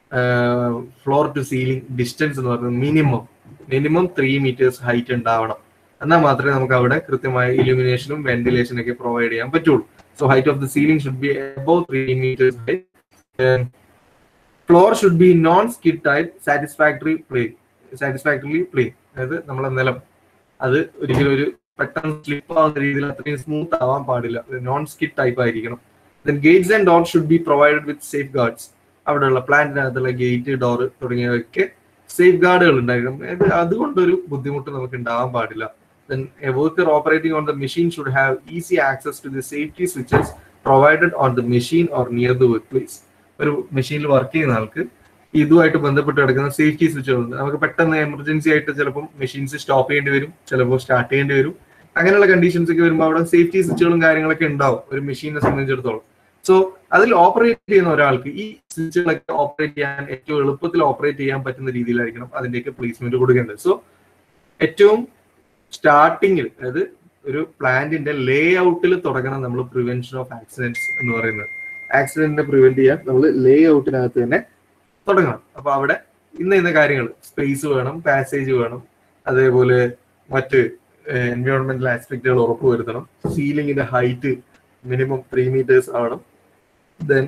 ഫ്ലോർ ടു സീലിംഗ് ഡിസ്റ്റൻസ് എന്ന് പറയുന്നത് minimum minimum three metres height ഉണ്ടാവണം എന്നാൽ മാത്രമേ നമുക്ക് അവിടെ കൃത്യമായ ഇലുമിനേഷനും വെന്റിലേഷനും ഒക്കെ പ്രൊവൈഡ് ചെയ്യാൻ പറ്റുള്ളൂ so height of the ceiling should be above three metres height floor should be non skid type satisfactory plain satisfactorily plain അതായത് നമ്മളെ നിലം അത് ഒരിക്കലും ഒരു പെട്ടെന്ന് സ്ലിപ്പ് ആവുന്ന രീതിയിൽ അത്രയും സ്മൂത്ത് ആവാൻ പാടില്ല നോൺ സ്കിഡ് ടൈപ്പ് ആയിരിക്കണം then gates and door should be provided with safeguards അവിടെയുള്ള പ്ലാന്റിനകത്തുള്ള ഗേറ്റ് ഡോർ തുടങ്ങിയവയൊക്കെ സേഫ് ഗാർഡുകൾ ഉണ്ടായിരിക്കണം അതുകൊണ്ടൊരു ബുദ്ധിമുട്ട് നമുക്ക് ഉണ്ടാവാൻ പാടില്ല then a worker operating on the machine should have easy access to the safety switches provided on the machine or near the workplace ഒരു മെഷീനിൽ വർക്ക് ചെയ്യുന്ന ആൾക്ക് ഇതുമായിട്ട് ബന്ധപ്പെട്ട് കിടക്കുന്ന സേഫ്റ്റി സ്വിച്ചുകളുണ്ട് നമുക്ക് പെട്ടെന്ന് എമർജൻസി ആയിട്ട് ചിലപ്പോൾ മെഷീൻസ് സ്റ്റോപ്പ് ചെയ്യേണ്ടി വരും ചിലപ്പോൾ സ്റ്റാർട്ട് ചെയ്യേണ്ടി വരും അങ്ങനെയുള്ള കണ്ടീഷൻസ് ഒക്കെ വരുമ്പോൾ അവിടെ സേഫ്റ്റി സ്വിച്ചുകളും കാര്യങ്ങളൊക്കെ ഉണ്ടാവും ഒരു മെഷീനെ സംബന്ധിച്ചിടത്തോളം സോ അതിൽ ഓപ്പറേറ്റ് ചെയ്യുന്ന ഒരാൾക്ക് ഈ സ്വിച്ചുകളൊക്കെ ഓപ്പറേറ്റ് ചെയ്യാൻ ഏറ്റവും എളുപ്പത്തിൽ ഓപ്പറേറ്റ് ചെയ്യാൻ പറ്റുന്ന രീതിയിലായിരിക്കണം അതിന്റെയൊക്കെ പ്ലേസ്മെന്റ് കൊടുക്കേണ്ടത് സോ ഏറ്റവും സ്റ്റാർട്ടിങ്ങിൽ അതായത് ഒരു പ്ലാന്റിന്റെ ലേ ഔട്ടിൽ തുടങ്ങണം നമ്മൾ പ്രിവെൻഷൻ ഓഫ് ആക്സിഡൻസ് എന്ന് പറയുന്നത് ആക്സിഡന്റിനെ പ്രിവെന്റ് ചെയ്യാൻ നമ്മൾ ലേ ഔട്ടിനകത്ത് തന്നെ തുടങ്ങണം അപ്പൊ അവിടെ ഇന്ന ഇന്ന കാര്യങ്ങൾ സ്പേസ് വേണം പാസേജ് വേണം അതേപോലെ മറ്റ് എൻവയോൺമെന്റൽ ആസ്പെക്ടുകൾ ഉറപ്പുവരുത്തണം സീലിംഗിന്റെ ഹൈറ്റ് മിനിമം ത്രീ മീറ്റേഴ്സ് ആവണം ദെൻ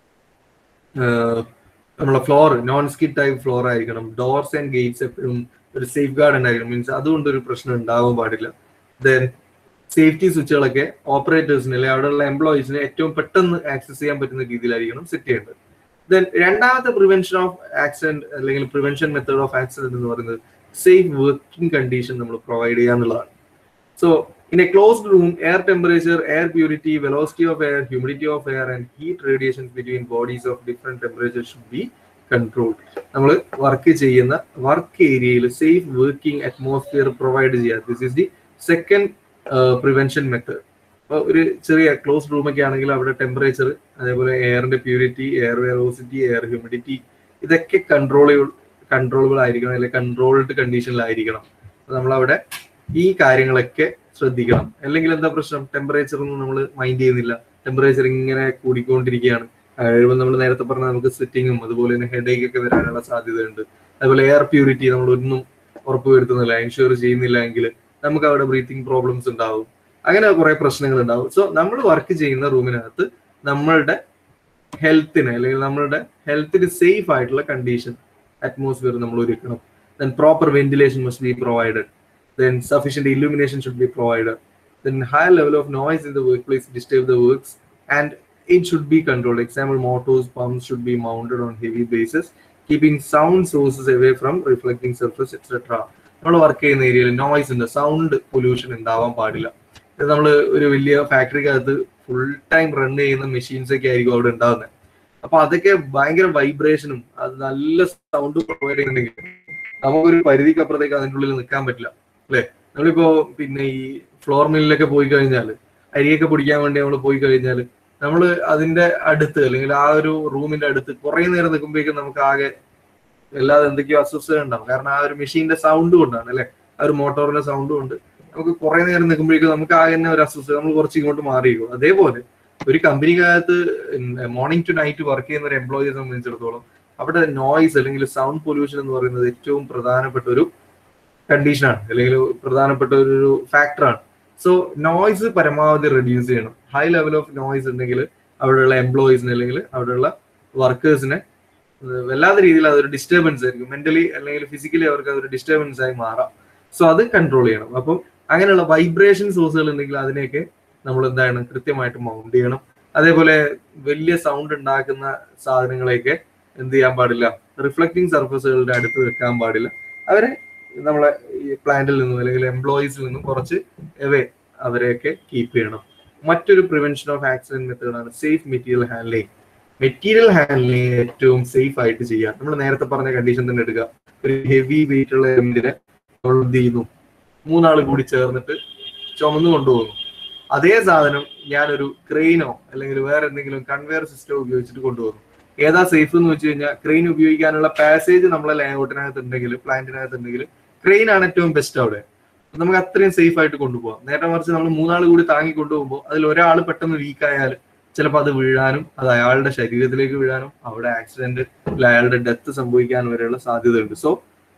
നമ്മളെ floor non skid type floor ആയിരിക്കണം ഡോർസ് ആൻഡ് ഗേറ്റ്സ് എപ്പോഴും ഒരു സേഫ് ഗാർഡ് ഉണ്ടായിരിക്കണം മീൻസ് അതുകൊണ്ട് ഒരു പ്രശ്നം ഉണ്ടാവാൻ പാടില്ല ദെൻ സേഫ്റ്റി സ്വിച്ചുകളൊക്കെ ഓപ്പറേറ്റേഴ്സിന് അല്ലെങ്കിൽ അവിടെയുള്ള എംപ്ലോയീസിന് ഏറ്റവും പെട്ടെന്ന് ആക്സസ് ചെയ്യാൻ പറ്റുന്ന രീതിയിലായിരിക്കണം സെറ്റ് ചെയ്യേണ്ടത് ദെൻ രണ്ടാമത്തെ പ്രിവെൻഷൻ ഓഫ് ആക്സിഡന്റ് അല്ലെങ്കിൽ പ്രിവെൻഷൻ മെത്തേഡ് ഓഫ് ആക്സിഡന്റ് എന്ന് പറയുന്നത് സേഫ് വർക്കിംഗ് കണ്ടീഷൻ നമ്മൾ പ്രൊവൈഡ് ചെയ്യുക എന്നുള്ളതാണ് so in a closed room air temperature air purity velocity of air humidity of air and heat radiation between bodies of different temperature should be control നമ്മൾ work ചെയ്യുന്ന work ഏരിയയിൽ safe working atmosphere provide ചെയ്യുക this is the second prevention method അപ്പോൾ ഒരു ചെറിയ close റൂമൊക്കെ ആണെങ്കിൽ അവിടെ ടെമ്പറേച്ചർ അതേപോലെ എയറിന്റെ purity air velocity air humidity ഇതൊക്കെ കൺട്രോളുകൾ കൺട്രോളുകൾ ആയിരിക്കണം അല്ലെങ്കിൽ കൺട്രോൾഡ് കണ്ടീഷനിലായിരിക്കണം നമ്മൾ അവിടെ ഈ കാര്യങ്ങളൊക്കെ ശ്രദ്ധിക്കണം അല്ലെങ്കിൽ എന്താ പ്രശ്നം ടെമ്പറേച്ചർ ഒന്നും നമ്മൾ മൈൻഡ് ചെയ്യുന്നില്ല ടെമ്പറേച്ചർ ഇങ്ങനെ കൂടിക്കൊണ്ടിരിക്കുകയാണ് കഴിയുമ്പോൾ നമ്മൾ നേരത്തെ പറഞ്ഞ നമുക്ക് സ്വിറ്റിങ്ങും അതുപോലെ തന്നെ ഹെഡേക്ക് ഒക്കെ വരാനുള്ള സാധ്യതയുണ്ട് അതുപോലെ എയർ പ്യൂരിറ്റി നമ്മൾ ഒന്നും ഉറപ്പുവരുത്തുന്നില്ല എൻഷുർ ചെയ്യുന്നില്ല എങ്കിൽ നമുക്ക് അവിടെ ബ്രീത്തിങ് പ്രോബ്ലംസ് ഉണ്ടാവും അങ്ങനെ കുറെ പ്രശ്നങ്ങൾ ഉണ്ടാവും സോ നമ്മൾ വർക്ക് ചെയ്യുന്ന റൂമിനകത്ത് നമ്മളുടെ ഹെൽത്തിന് അല്ലെങ്കിൽ നമ്മളുടെ ഹെൽത്തിന് സേഫ് ആയിട്ടുള്ള കണ്ടീഷൻ അറ്റ്മോസ്ഫിയർ നമ്മൾ ഒരുക്കണം then proper ventilation must be provided then sufficient illumination should be provided. Then higher level of noise in the workplace disturb the works and it should be controlled. Example, motors, pumps should be mounted on heavy bases, keeping sound sources away from reflecting surface, etc. നമ്മൾ work ചെയ്യുന്ന ഏരിയയിൽ noise ഉണ്ട് sound pollution ഉണ്ടാവാൻ പാടില്ല ഇത് നമ്മൾ ഒരു വലിയ ഫാക്ടറിക്കകത്ത് ഫുൾ ടൈം റൺ ചെയ്യുന്ന മെഷീൻസ് ഒക്കെ ആയിരിക്കും അവിടെ ഉണ്ടാകുന്നത് അപ്പൊ അതൊക്കെ ഭയങ്കര വൈബ്രേഷനും അത് നല്ല സൗണ്ട് പ്രൊവൈഡ് ചെയ്യുന്നുണ്ടെങ്കിൽ നമുക്കൊരു പരിധിക്കപ്പുറത്തേക്ക് അതിൻ്റെ ഉള്ളിൽ നിൽക്കാൻ പറ്റില്ല അല്ലെ നമ്മളിപ്പോ പിന്നെ ഈ ഫ്ലോർ മില്ലിലൊക്കെ പോയി കഴിഞ്ഞാൽ അരിയൊക്കെ പൊടിക്കാൻ വേണ്ടി നമ്മൾ പോയി കഴിഞ്ഞാൽ നമ്മൾ അതിന്റെ അടുത്ത് അല്ലെങ്കിൽ ആ ഒരു റൂമിന്റെ അടുത്ത് കുറെ നേരം നിൽക്കുമ്പോഴേക്കും നമുക്ക് ആകെ അല്ലാതെ എന്തൊക്കെയോ അസ്വസ്ഥത ഉണ്ടാവും കാരണം ആ ഒരു മെഷീന്റെ സൗണ്ട് കൊണ്ടാണ് അല്ലെ ആ ഒരു മോട്ടോറിന്റെ സൗണ്ട് കൊണ്ട് നമുക്ക് കുറെ നേരം നിൽക്കുമ്പോഴേക്കും നമുക്ക് ആകെ തന്നെ ഒരു അസ്വസ്ഥത നമ്മൾ കുറച്ച് ഇങ്ങോട്ട് മാറിയിരിക്കും അതേപോലെ ഒരു കമ്പനിക്കകത്ത് മോർണിംഗ് ടു നൈറ്റ് വർക്ക് ചെയ്യുന്ന ഒരു എംപ്ലോയിയെ സംബന്ധിച്ചിടത്തോളം അവിടെ നോയ്സ് അല്ലെങ്കിൽ സൗണ്ട് പൊല്യൂഷൻ എന്ന് പറയുന്നത് ഏറ്റവും പ്രധാനപ്പെട്ട ഒരു കണ്ടീഷനാണ് അല്ലെങ്കിൽ പ്രധാനപ്പെട്ട ഒരു ഫാക്ടറാണ് സോ നോയ്സ് പരമാവധി റെഡ്യൂസ് ചെയ്യണം ഹൈ ലെവൽ ഓഫ് നോയ്സ് ഉണ്ടെങ്കിൽ അവിടെയുള്ള എംപ്ലോയീസിന് അല്ലെങ്കിൽ അവിടെയുള്ള വർക്കേഴ്സിനെ വല്ലാത്ത രീതിയിൽ അതൊരു ഡിസ്റ്റർബൻസ് ആയിരിക്കും മെന്റലി അല്ലെങ്കിൽ ഫിസിക്കലി അവർക്ക് അതൊരു ഡിസ്റ്റർബൻസ് ആയി മാറാം സോ അത് കൺട്രോൾ ചെയ്യണം അപ്പം അങ്ങനെയുള്ള വൈബ്രേഷൻ സോഴ്സുകൾ ഉണ്ടെങ്കിൽ അതിനെയൊക്കെ നമ്മൾ എന്താണ് കൃത്യമായിട്ട് മൗണ്ട് ചെയ്യണം അതേപോലെ വലിയ സൗണ്ട് ഉണ്ടാക്കുന്ന സാധനങ്ങളെയൊക്കെ എന്ത് ചെയ്യാൻ പാടില്ല റിഫ്ലക്റ്റിംഗ് സർഫസുകളുടെ അടുത്ത് വെക്കാൻ പാടില്ല അവരെ നമ്മളെ ഈ പ്ലാന്റിൽ നിന്നും അല്ലെങ്കിൽ എംപ്ലോയീസിൽ നിന്നും കുറച്ച് എവേ അവരെയൊക്കെ കീപ്പ് ചെയ്യണം മറ്റൊരു പ്രിവെൻഷൻ ഓഫ് ആക്സിഡന്റ് മെത്തേഡാണ് safe material handling material handling ഏറ്റവും സേഫ് ആയിട്ട് ചെയ്യുക നമ്മൾ നേരത്തെ പറഞ്ഞ കണ്ടീഷൻ തന്നെ എടുക്കുക ഒരു ഹെവി വെയിറ്റ് ഉള്ള എമിനെ നമ്മൾ എന്ത് ചെയ്യുന്നു മൂന്നാൾ കൂടി ചേർന്നിട്ട് ചുമന്നു കൊണ്ടുപോകുന്നു അതേ സാധനം ഞാനൊരു ക്രെയിനോ അല്ലെങ്കിൽ വേറെ എന്തെങ്കിലും കൺവെയർ സിസ്റ്റം ഉപയോഗിച്ചിട്ട് കൊണ്ടുപോകുന്നു ഏതാ സേഫ് എന്ന് വെച്ച് കഴിഞ്ഞാൽ ക്രെയിൻ ഉപയോഗിക്കാനുള്ള പാസേജ് നമ്മളെ ലേഔട്ടിനകത്ത് ഉണ്ടെങ്കിൽ പ്ലാന്റിനകത്ത് ഉണ്ടെങ്കിൽ ക്രെയിൻ ആണ് ഏറ്റവും ബെസ്റ്റ് അവിടെ നമുക്ക് അത്രയും സേഫ് ആയിട്ട് കൊണ്ടുപോകാം നേരെ മറിച്ച് നമ്മൾ മൂന്നാൾ കൂടി താങ്ങി കൊണ്ടുപോകുമ്പോൾ അതിൽ ഒരാൾ പെട്ടെന്ന് വീക്ക് ആയാൽ ചിലപ്പോൾ അത് വീഴാനും അത് അയാളുടെ ശരീരത്തിലേക്ക് വീഴാനും അവിടെ ആക്സിഡന്റ് അയാളുടെ ഡെത്ത് സംഭവിക്കാനും വരെയുള്ള സാധ്യതയുണ്ട് സോ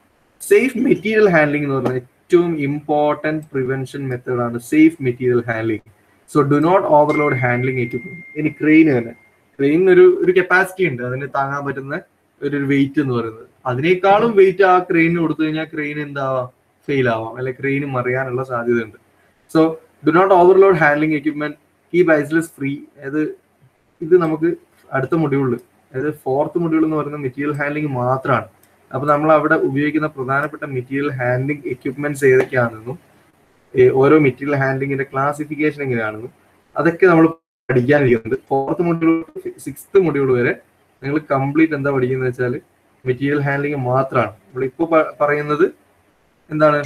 സേഫ് മെറ്റീരിയൽ ഹാൻഡ്ലിംഗ് എന്ന് പറഞ്ഞാൽ ഏറ്റവും ഇമ്പോർട്ടൻറ്റ് പ്രിവെൻഷൻ മെത്തേഡാണ് safe material handling so do not overload handling equipment ഇനി ക്രെയിൻ തന്നെ ക്രെയിനിന് ഒരു ഒരു കപ്പാസിറ്റി ഉണ്ട് അതിന് താങ്ങാൻ പറ്റുന്ന ഒരു വെയിറ്റ് എന്ന് പറയുന്നത് അതിനേക്കാളും വെയിറ്റ് ആ ക്രെയിനിന് കൊടുത്തു കഴിഞ്ഞാൽ ക്രെയിൻ എന്താവാം ഫെയിൽ ആവാം അല്ലെ ക്രെയിന് മറിയാനുള്ള സാധ്യതയുണ്ട് so do not overload handling equipment keep aisles free അതായത് ഇത് നമുക്ക് അടുത്ത മൊഡ്യൂളിൽ അതായത് ഫോർത്ത് മൊഡ്യൂൾ എന്ന് പറയുന്ന മെറ്റീരിയൽ ഹാൻഡ്ലിംഗ് മാത്രമാണ് അപ്പൊ നമ്മൾ അവിടെ ഉപയോഗിക്കുന്ന പ്രധാനപ്പെട്ട മെറ്റീരിയൽ ഹാൻഡ്ലിംഗ് എക്യുപ്മെന്റ്സ് ഏതൊക്കെയാണെന്നും ഓരോ മെറ്റീരിയൽ ഹാൻഡ്ലിംഗിന്റെ ക്ലാസിഫിക്കേഷൻ എങ്ങനെയാണെന്നും അതൊക്കെ നമ്മൾ പഠിക്കാനിരിക്കുന്നത് ഫോർത്ത് മൊഡ്യൂൾ സിക്സ്ത് മൊഡ്യൂൾ വരെ നിങ്ങൾ കംപ്ലീറ്റ് എന്താ പഠിക്കുന്നത് വെച്ചാൽ മെറ്റീരിയൽ ഹാൻഡ്ലിംഗ് മാത്രമാണ് നമ്മളിപ്പോ പറയുന്നത് എന്താണ്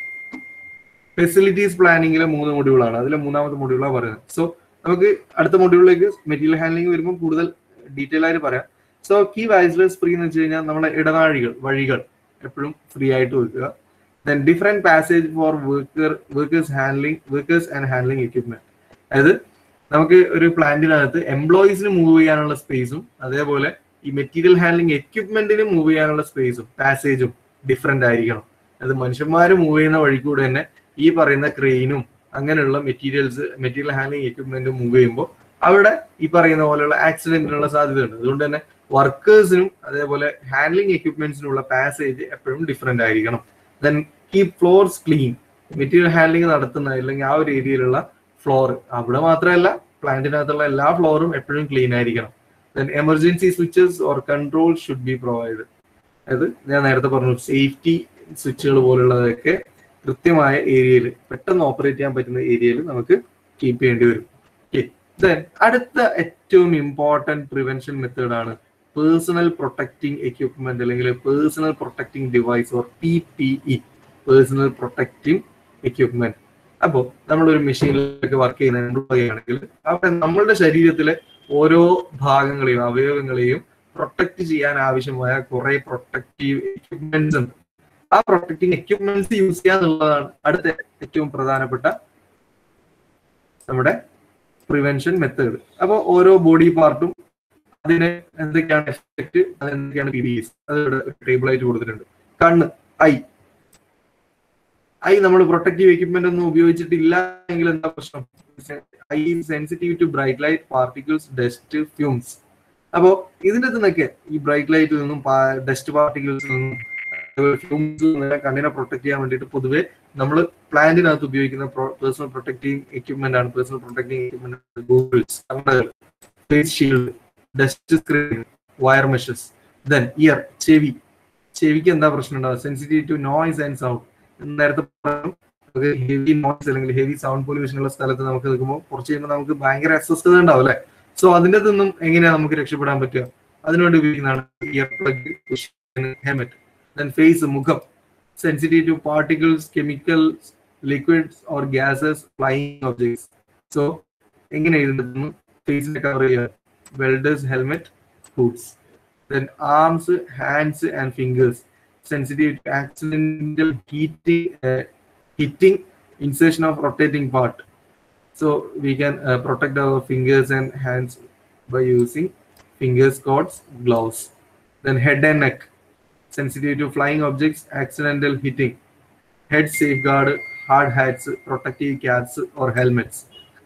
ഫെസിലിറ്റീസ് പ്ലാനിങ്ങിലെ മൂന്ന് മൊഡ്യൂളാണ് അതിലെ മൂന്നാമത്തെ മൊഡ്യൂളാണ് പറയുന്നത് സോ നമുക്ക് അടുത്ത മൊഡ്യൂളിലേക്ക് മെറ്റീരിയൽ ഹാൻഡ്ലിംഗ് വരുമ്പോൾ കൂടുതൽ ഡീറ്റെയിൽ ആയിട്ട് പറയാം സോ കീ വൈസ്ലെസ് ഫ്രീ എന്ന് വെച്ച് കഴിഞ്ഞാൽ നമ്മുടെ ഇടനാഴികൾ വഴികൾ എപ്പോഴും ഫ്രീ ആയിട്ട് വെക്കുക then different passage for worker workers handling workers and handling equipment അതായത് നമുക്ക് ഒരു പ്ലാന്റിനകത്ത് എംപ്ലോയീസിന് മൂവ് ചെയ്യാനുള്ള സ്പേസും അതേപോലെ ഈ മെറ്റീരിയൽ ഹാൻഡ്ലിംഗ് എക്യുപ്മെന്റിന് മൂവ് ചെയ്യാനുള്ള സ്പേസും പാസേജും ഡിഫറെന്റ് ആയിരിക്കണം അത് മനുഷ്യന്മാർ മൂവ് ചെയ്യുന്ന വഴി കൂടെ തന്നെ ഈ പറയുന്ന ക്രെയിനും അങ്ങനെയുള്ള materials material handling equipment move ചെയ്യുമ്പോൾ അവിടെ ഈ പറയുന്ന പോലെയുള്ള ആക്സിഡന്റിനുള്ള സാധ്യതയുണ്ട് അതുകൊണ്ട് തന്നെ വർക്കേഴ്സിനും അതേപോലെ ഹാൻഡ്ലിംഗ് എക്യുപ്മെന്റ്സിനുള്ള പാസേജ് എപ്പോഴും ഡിഫറെന്റ് ആയിരിക്കണം then keep floors clean material handling നടത്തുന്ന അല്ലെങ്കിൽ ആ ഒരു ഏരിയയിലുള്ള ഫ്ലോർ അവിടെ മാത്രമല്ല പ്ലാന്റിനകത്തുള്ള എല്ലാ ഫ്ലോറും എപ്പോഴും ക്ലീൻ ആയിരിക്കണം then emergency switches or control should be provide അതായത് ഞാൻ നേരത്തെ പറഞ്ഞു സേഫ്റ്റി സ്വിച്ചുകൾ പോലുള്ളതൊക്കെ കൃത്യമായ ഏരിയയിൽ പെട്ടെന്ന് ഓപ്പറേറ്റ് ചെയ്യാൻ പറ്റുന്ന ഏരിയയിൽ നമുക്ക് കീപ്പ് ചെയ്യേണ്ടി വരും ദെൻ അടുത്ത ഏറ്റവും ഇമ്പോർട്ടൻറ്റ് പ്രിവെൻഷൻ മെത്തേഡാണ് പേഴ്സണൽ പ്രൊട്ടക്റ്റിംഗ് എക്യുപ്മെന്റ് അല്ലെങ്കിൽ personal protecting device or P P E personal protecting equipment അപ്പോൾ നമ്മളൊരു മെഷീനിലൊക്കെ വർക്ക് ചെയ്യുന്ന എംപ്ലോയി ആണെങ്കിൽ അവിടെ നമ്മളുടെ ശരീരത്തിലെ ഓരോ ഭാഗങ്ങളെയും അവയവങ്ങളെയും പ്രൊട്ടക്ട് ചെയ്യാൻ ആവശ്യമായ കുറെ പ്രൊട്ടക്റ്റീവ് എക്യുപ്മെന്റ്സ് ഉണ്ട് ആ പ്രൊട്ടക്റ്റിംഗ് എക്യുപ്മെന്റ്സ് യൂസ് ചെയ്യുക എന്നുള്ളതാണ് അടുത്ത ഏറ്റവും പ്രധാനപ്പെട്ട നമ്മുടെ പ്രിവെൻഷൻ മെത്തേഡ് അപ്പോൾ ഓരോ ബോഡി പാർട്ടും അതിന് എന്തൊക്കെയാണ് എഫക്ട് അത് എന്തൊക്കെയാണ് പി ബിസ് അത് ടേബിൾ ആയിട്ട് കൊടുത്തിട്ടുണ്ട് കണ്ണ് ഐ ഐ നമ്മൾ പ്രൊട്ടക്റ്റീവ് എക്യുപ്മെന്റ് ഒന്നും ഉപയോഗിച്ചിട്ടില്ല എങ്കിൽ എന്താ പ്രശ്നം eye sensitive to bright light particles dust fumes അപ്പോ ഇതിന്റെ നിന്നൊക്കെ ഈ ബ്രൈറ്റ് ലൈറ്റിൽ നിന്നും ഡസ്റ്റ് പാർട്ടിക്കിൾസിൽ നിന്നും ഫ്യൂംസിൽ നിന്നും കണ്ണിനെ പ്രൊട്ടക്ട് ചെയ്യാൻ വേണ്ടിയിട്ട് പൊതുവെ നമ്മൾ പ്ലാന്റിനകത്ത് ഉപയോഗിക്കുന്ന പേഴ്സണൽ പ്രൊട്ടക്റ്റീവ് എക്യുപ്മെന്റ് ആണ് personal protective equipment goggles face shield dust screen wire meshes then ear ചെവി ചെവിക്ക് എന്താ പ്രശ്നം ഉണ്ടാവുക sensitive to noise and sound നേരത്തെ പറഞ്ഞു നമുക്ക് ഹെവി നോയ്സ് അല്ലെങ്കിൽ ഹെവി സൗണ്ട് പൊല്യൂഷൻ ഉള്ള സ്ഥലത്ത് നമുക്ക് നിൽക്കുമ്പോൾ കുറച്ച് കഴിയുമ്പോൾ നമുക്ക് ഭയങ്കര അസ്വസ്ഥത ഉണ്ടാവും അല്ലെ സോ അതിൻ്റെ നിന്നും എങ്ങനെയാ നമുക്ക് രക്ഷപ്പെടാൻ പറ്റുക അതിനുവേണ്ടി ഉപയോഗിക്കുന്നതാണ് ear plug helmet then face മുഖം sensitive to particles chemicals liquids or gases flying objects so എങ്ങനെ ഇതിന് ഫേസിനെ കവർ ചെയ്യുക welders helmet hoods then arms hands and fingers sensitive to accidental heating, uh, hitting, insertion of rotating part. So we can uh, protect our fingers and hands by using finger scots, gloves. Then head and neck, sensitive to flying objects, accidental hitting. Head safeguard, hard hats, protective caps or helmets.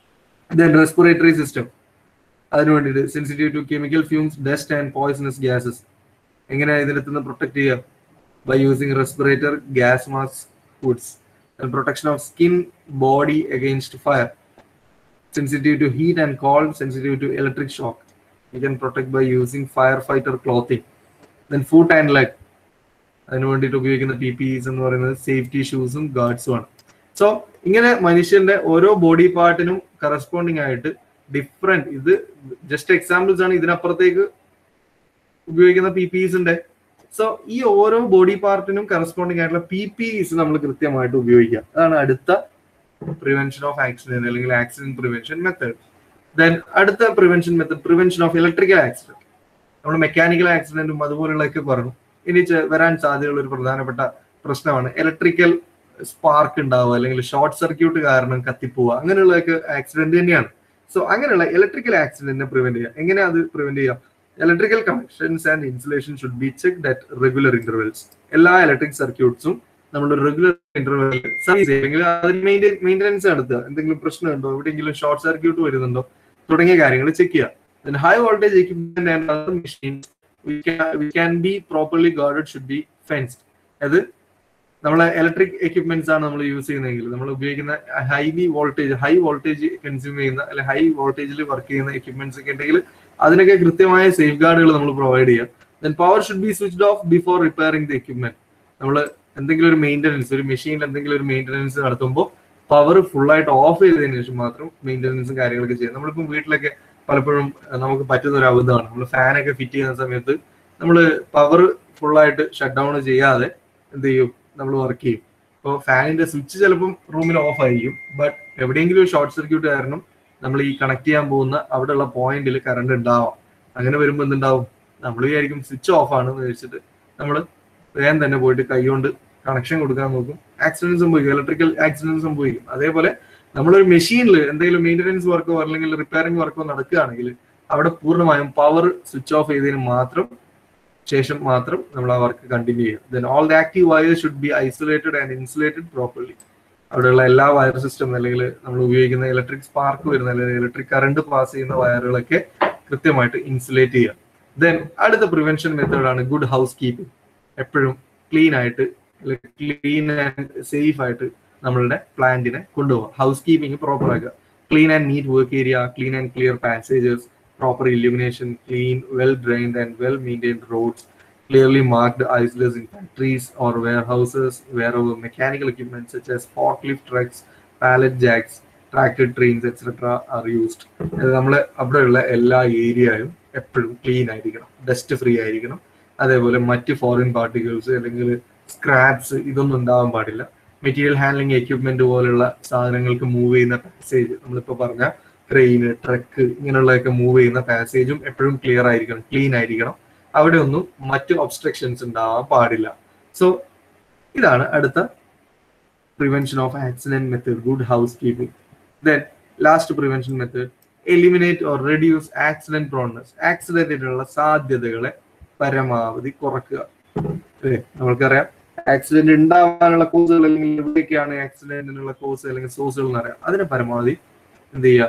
Then respiratory system. അതിനു വേണ്ടിയിട്ട് sensitive to chemical fumes dust and poisonous gases എങ്ങനെയാണ് ഇതിനകത്തുനിന്ന് protect ചെയ്യുക by using respirator, gas masks, hoods, and protection of skin, body against fire. Sensitive to heat and cold, sensitive to electric shock. You can protect by using firefighter clothing. Then foot and leg. അതിന് വേണ്ടിയിട്ട് ഉപയോഗിക്കുന്ന P P is എന്ന് പറയുന്നത് safety ഷൂസും ഗാർഡ്സും ആണ് so ഇങ്ങനെ മനുഷ്യന്റെ ഓരോ body പാർട്ടിനും കറസ്പോണ്ടിങ് ആയിട്ട് ഡിഫറെന്റ് ഇത് ജസ്റ്റ് എക്സാമ്പിൾസ് ആണ് ഇതിനപ്പുറത്തേക്ക് ഉപയോഗിക്കുന്ന പി പി ഇസ് ഉണ്ട് സോ ഈ ഓരോ ബോഡി പാർട്ടിനും കറസ്പോണ്ടിങ് ആയിട്ടുള്ള പി പി ഇസ് നമ്മൾ കൃത്യമായിട്ട് ഉപയോഗിക്കുക അതാണ് അടുത്ത പ്രിവെൻഷൻ ഓഫ് ആക്സിഡന്റ് അല്ലെങ്കിൽ ആക്സിഡന്റ് പ്രിവെൻഷൻ മെത്തേഡ് ദെൻ അടുത്ത prevention method prevention of electrical accident നമ്മൾ മെക്കാനിക്കൽ ആക്സിഡന്റും അതുപോലുള്ളതൊക്കെ പറഞ്ഞു ഇനി വരാൻ സാധ്യതയുള്ള ഒരു പ്രധാനപ്പെട്ട പ്രശ്നമാണ് ഇലക്ട്രിക്കൽ സ്പാർക്ക് ഉണ്ടാവുക അല്ലെങ്കിൽ ഷോർട്ട് സർക്യൂട്ട് കാരണം കത്തിപ്പോവുക അങ്ങനെയുള്ളതൊക്കെ ആക്സിഡന്റ് തന്നെയാണ് സോ അങ്ങനെയുള്ള ഇലക്ട്രിക്കൽ ആക്സിഡന്റിനെ പ്രിവെന്റ് ചെയ്യാം എങ്ങനെയാ അത് പ്രിവെന്റ് ചെയ്യാം electrical connections and insulation should be check at regular intervals എല്ലാ ഇലക്ട്രിക് സർക്യൂട്ട്സും നമ്മൾ റെഗുലർ ഇന്റർവെൽ സർവീസ് അല്ലെങ്കിൽ അതിന് മെയിൻ്റെനൻസ് നടത്തുക എന്തെങ്കിലും പ്രശ്നമുണ്ടോ എവിടെയെങ്കിലും ഷോർട്ട് സർക്യൂട്ട് വരുന്നുണ്ടോ തുടങ്ങിയ കാര്യങ്ങൾ ചെക്ക് ചെയ്യുക high voltage equipment and other machines we can be properly guarded should be fenced അത് നമ്മളെ ഇലക്ട്രിക് എക്യുപ്മെന്റ്സ് ആണ് നമ്മൾ യൂസ് ചെയ്യുന്നതെങ്കിൽ നമ്മൾ ഉപയോഗിക്കുന്ന highly voltage high voltage consume ചെയ്യുന്ന അല്ലെങ്കിൽ ഹൈ വോൾട്ടേജിൽ വർക്ക് ചെയ്യുന്ന എക്യുപ്മെന്റ്സ് ഒക്കെ ഉണ്ടെങ്കിൽ അതിനൊക്കെ കൃത്യമായ സേഫ് ഗാർഡുകൾ നമ്മൾ പ്രൊവൈഡ് ചെയ്യുക then power should be switched off before repairing the equipment നമ്മൾ എന്തെങ്കിലും ഒരു മെയിൻ്റനൻസ് ഒരു മെഷീനിൽ എന്തെങ്കിലും ഒരു മെയിൻ്റനൻസ് നടത്തുമ്പോൾ പവർ ഫുൾ ആയിട്ട് ഓഫ് ചെയ്തതിനു ശേഷം മാത്രം മെയിൻ്റനൻസും കാര്യങ്ങളൊക്കെ ചെയ്യാം നമ്മളിപ്പം വീട്ടിലൊക്കെ പലപ്പോഴും നമുക്ക് പറ്റുന്ന ഒരു അബദ്ധമാണ് നമ്മൾ ഫാനൊക്കെ ഫിറ്റ് ചെയ്യുന്ന സമയത്ത് നമ്മൾ പവർ ഫുള്ളായിട്ട് ഷട്ട് ഡൗൺ ചെയ്യാതെ എന്ത് ചെയ്യും നമ്മൾ വർക്ക് ചെയ്യും ഇപ്പോൾ ഫാനിന്റെ സ്വിച്ച് ചിലപ്പം റൂമിൽ ഓഫ് ആയിരിക്കും ബട്ട് എവിടെയെങ്കിലും ഷോർട്ട് സർക്യൂട്ട് കാരണം നമ്മൾ ഈ കണക്ട് ചെയ്യാൻ പോകുന്ന അവിടെയുള്ള പോയിന്റിൽ കറണ്ട് ഉണ്ടാവാം അങ്ങനെ വരുമ്പോൾ എന്തുണ്ടാവും നമ്മൾ വിചാരിക്കും സ്വിച്ച് ഓഫ് ആണ് എന്ന് വെച്ചിട്ട് നമ്മൾ വേഗം തന്നെ പോയിട്ട് കൈകൊണ്ട് കണക്ഷൻ കൊടുക്കാൻ നോക്കും ആക്സിഡന്റ് സംഭവിക്കും ഇലക്ട്രിക്കൽ ആക്സിഡന്റ് സംഭവിക്കും അതേപോലെ നമ്മളൊരു മെഷീനിൽ എന്തെങ്കിലും മെയിൻ്റനൻസ് വർക്കോ അല്ലെങ്കിൽ റിപ്പയറിംഗ് വർക്കോ നടക്കുകയാണെങ്കിൽ അവിടെ പൂർണ്ണമായും പവർ സ്വിച്ച് ഓഫ് ചെയ്തതിന് മാത്രം ശേഷം മാത്രം നമ്മൾ ആ വർക്ക് കണ്ടിന്യൂ ചെയ്യുക then all the active wires should be isolated and insulated properly അവിടെയുള്ള എല്ലാ വയർ സിസ്റ്റം അല്ലെങ്കിൽ നമ്മൾ ഉപയോഗിക്കുന്ന ഇലക്ട്രിക് സ്പാർക്ക് വരുന്ന അല്ലെങ്കിൽ ഇലക്ട്രിക് കറണ്ട് പാസ് ചെയ്യുന്ന വയറുകളൊക്കെ കൃത്യമായിട്ട് ഇൻസുലേറ്റ് ചെയ്യുക ദെൻ അടുത്ത പ്രിവെൻഷൻ മെത്തേഡാണ് ഗുഡ് ഹൗസ് കീപ്പിംഗ് എപ്പോഴും ക്ലീൻ ആയിട്ട് ക്ലീൻ ആൻഡ് സേഫ് ആയിട്ട് നമ്മളുടെ പ്ലാന്റിനെ കൊണ്ടുപോകുക ഹൗസ് കീപ്പിംഗ് പ്രോപ്പർ ആക്കുക clean and neat work area clean and clear passages proper illumination, clean, well drained, and well maintained roads, clearly marked isolates in factories or warehouses, wherever mechanical equipment such as forklift trucks, pallet jacks, tractor trains, etc. are used. നമ്മൾ അവിടെയുള്ള എല്ലാ ഏരിയയും എപ്പോഴും clean ആയിരിക്കണം dust free ആയിരിക്കണം അതേപോലെ മറ്റ് foreign particles അല്ലെങ്കിൽ സ്ക്രാപ്സ് ഇതൊന്നും ഉണ്ടാവാൻ പാടില്ല മെറ്റീരിയൽ ഹാൻഡ്ലിംഗ് എക്യുപ്മെന്റ് പോലുള്ള സാധനങ്ങൾക്ക് മൂവ് ചെയ്യുന്ന പാസേജ് നമ്മളിപ്പോൾ പറഞ്ഞ ട്രെയിന് ട്രക്ക് ഇങ്ങനെയുള്ളതൊക്കെ മൂവ് ചെയ്യുന്ന പാസേജും എപ്പോഴും ക്ലിയർ ആയിരിക്കണം ക്ലീൻ ആയിരിക്കണം അവിടെ ഒന്നും മറ്റു ഒബ്സ്ട്രക്ഷൻസ് ഉണ്ടാവാൻ പാടില്ല സോ ഇതാണ് അടുത്ത prevention of accident method good house keeping then last prevention method eliminate or reduce accident proneness ആക്സിഡന്റിനുള്ള സാധ്യതകളെ പരമാവധി കുറക്കുക അല്ലേ നമ്മൾക്കറിയാം ആക്സിഡന്റ് ഉണ്ടാവാനുള്ള കോസുകൾ അല്ലെങ്കിൽ എവിടെയൊക്കെയാണ് ആക്സിഡന്റിനുള്ള കോസ് അല്ലെങ്കിൽ സോഴ്സുകൾ എന്ന് അറിയാം അതിനെ പരമാവധി എന്ത് ചെയ്യുക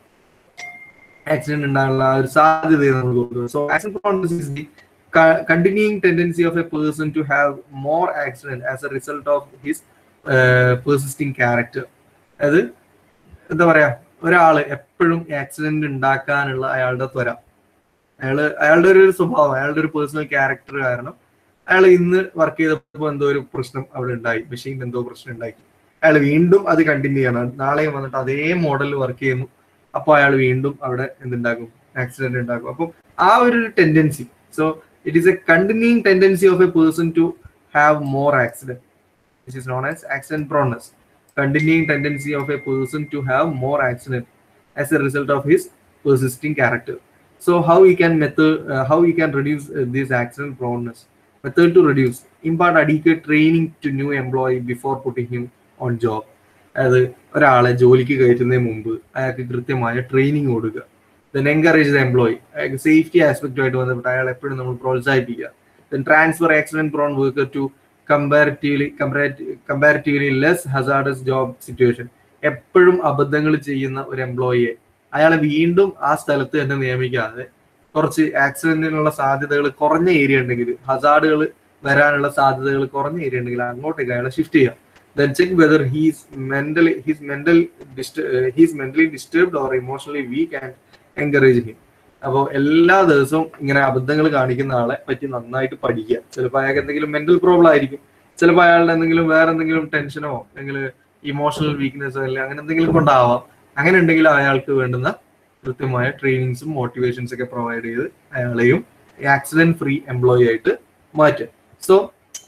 ആക്സിഡന്റ് ഉണ്ടാകാനുള്ള ഒരു സാധ്യത നമ്മൾ കൊടുക്കുക so accident proneness is the continuing tendency of a person to have more accident as a result of his persisting character അതായത് എന്താ പറയാ ഒരാള് എപ്പോഴും ആക്സിഡന്റ് ഉണ്ടാക്കാനുള്ള അയാളുടെ ത്വര അയാള് അയാളുടെ ഒരു സ്വഭാവം അയാളുടെ ഒരു പേഴ്സണൽ ക്യാരക്ടർ കാരണം അയാൾ ഇന്ന് വർക്ക് ചെയ്തപ്പോൾ എന്തോ ഒരു പ്രശ്നം അവിടെ ഉണ്ടായി മെഷീൻ എന്തോ പ്രശ്നം ഉണ്ടാക്കി അയാൾ വീണ്ടും അത് കണ്ടിന്യൂ ചെയ്യണം നാളെയും വന്നിട്ട് അതേ മോഡലിൽ വർക്ക് ചെയ്യുന്നു അപ്പോൾ അയാൾ വീണ്ടും അവിടെ എന്തുണ്ടാക്കും ആക്സിഡന്റ് ഉണ്ടാക്കും അപ്പം ആ ഒരു tendency so it is a continuing tendency of a person to have more accident which is known as accident proneness continuing tendency of a person to have more accident as a result of his persisting character so how we can method uh, how we can reduce uh, this accident proneness method to reduce impart adequate training to new employee before putting him on job അതായത് ഒരാളെ ജോലിക്ക് കയറ്റുന്നതിന് മുമ്പ് അയാൾക്ക് കൃത്യമായ training കൊടുക്കുക then encourage the employee അയാൾക്ക് safety ആസ്പെക്റ്റുമായിട്ട് ബന്ധപ്പെട്ട് അയാൾ എപ്പോഴും നമ്മൾ പ്രോത്സാഹിപ്പിക്കുക then transfer accident prone worker to comparatively comparatively less hazardous job situation എപ്പോഴും അബദ്ധങ്ങൾ ചെയ്യുന്ന ഒരു എംപ്ലോയിയെ അയാളെ വീണ്ടും ആ സ്ഥലത്ത് തന്നെ നിയമിക്കാതെ കുറച്ച് ആക്സിഡന്റിനുള്ള സാധ്യതകൾ കുറഞ്ഞ ഏരിയ ഉണ്ടെങ്കിൽ ഹസാർഡുകൾ വരാനുള്ള സാധ്യതകൾ കുറഞ്ഞ ഏരിയ ഉണ്ടെങ്കിൽ അങ്ങോട്ടേക്ക് അയാളെ ഷിഫ്റ്റ് ചെയ്യാം then check whether he's mentally he's mental distur- uh, he's mentally disturbed or emotionally weak and encourage him അപ്പോൾ എല്ലാ ദിവസവും ഇങ്ങനെ അബദ്ധങ്ങൾ കാണിക്കുന്ന ആളെ പറ്റി നന്നായിട്ട് പഠിക്കുക ചിലപ്പോൾ അയാൾക്ക് എന്തെങ്കിലും മെന്റൽ പ്രോബ്ലം ആയിരിക്കും ചിലപ്പോൾ അയാളുടെ എന്തെങ്കിലും വേറെ എന്തെങ്കിലും ടെൻഷനോ അല്ലെങ്കിൽ ഇമോഷണൽ വീക്ക്നെസ്സോ അല്ലെങ്കിൽ അങ്ങനെ എന്തെങ്കിലും കൊണ്ടാവാം അങ്ങനെ ഉണ്ടെങ്കിൽ അയാൾക്ക് വേണ്ടുന്ന കൃത്യമായ ട്രെയിനിങ്സും മോട്ടിവേഷൻസ് ഒക്കെ പ്രൊവൈഡ് ചെയ്ത് അയാളെയും ആക്സിഡന്റ് ഫ്രീ എംപ്ലോയി ആയിട്ട് മാറ്റുക സോ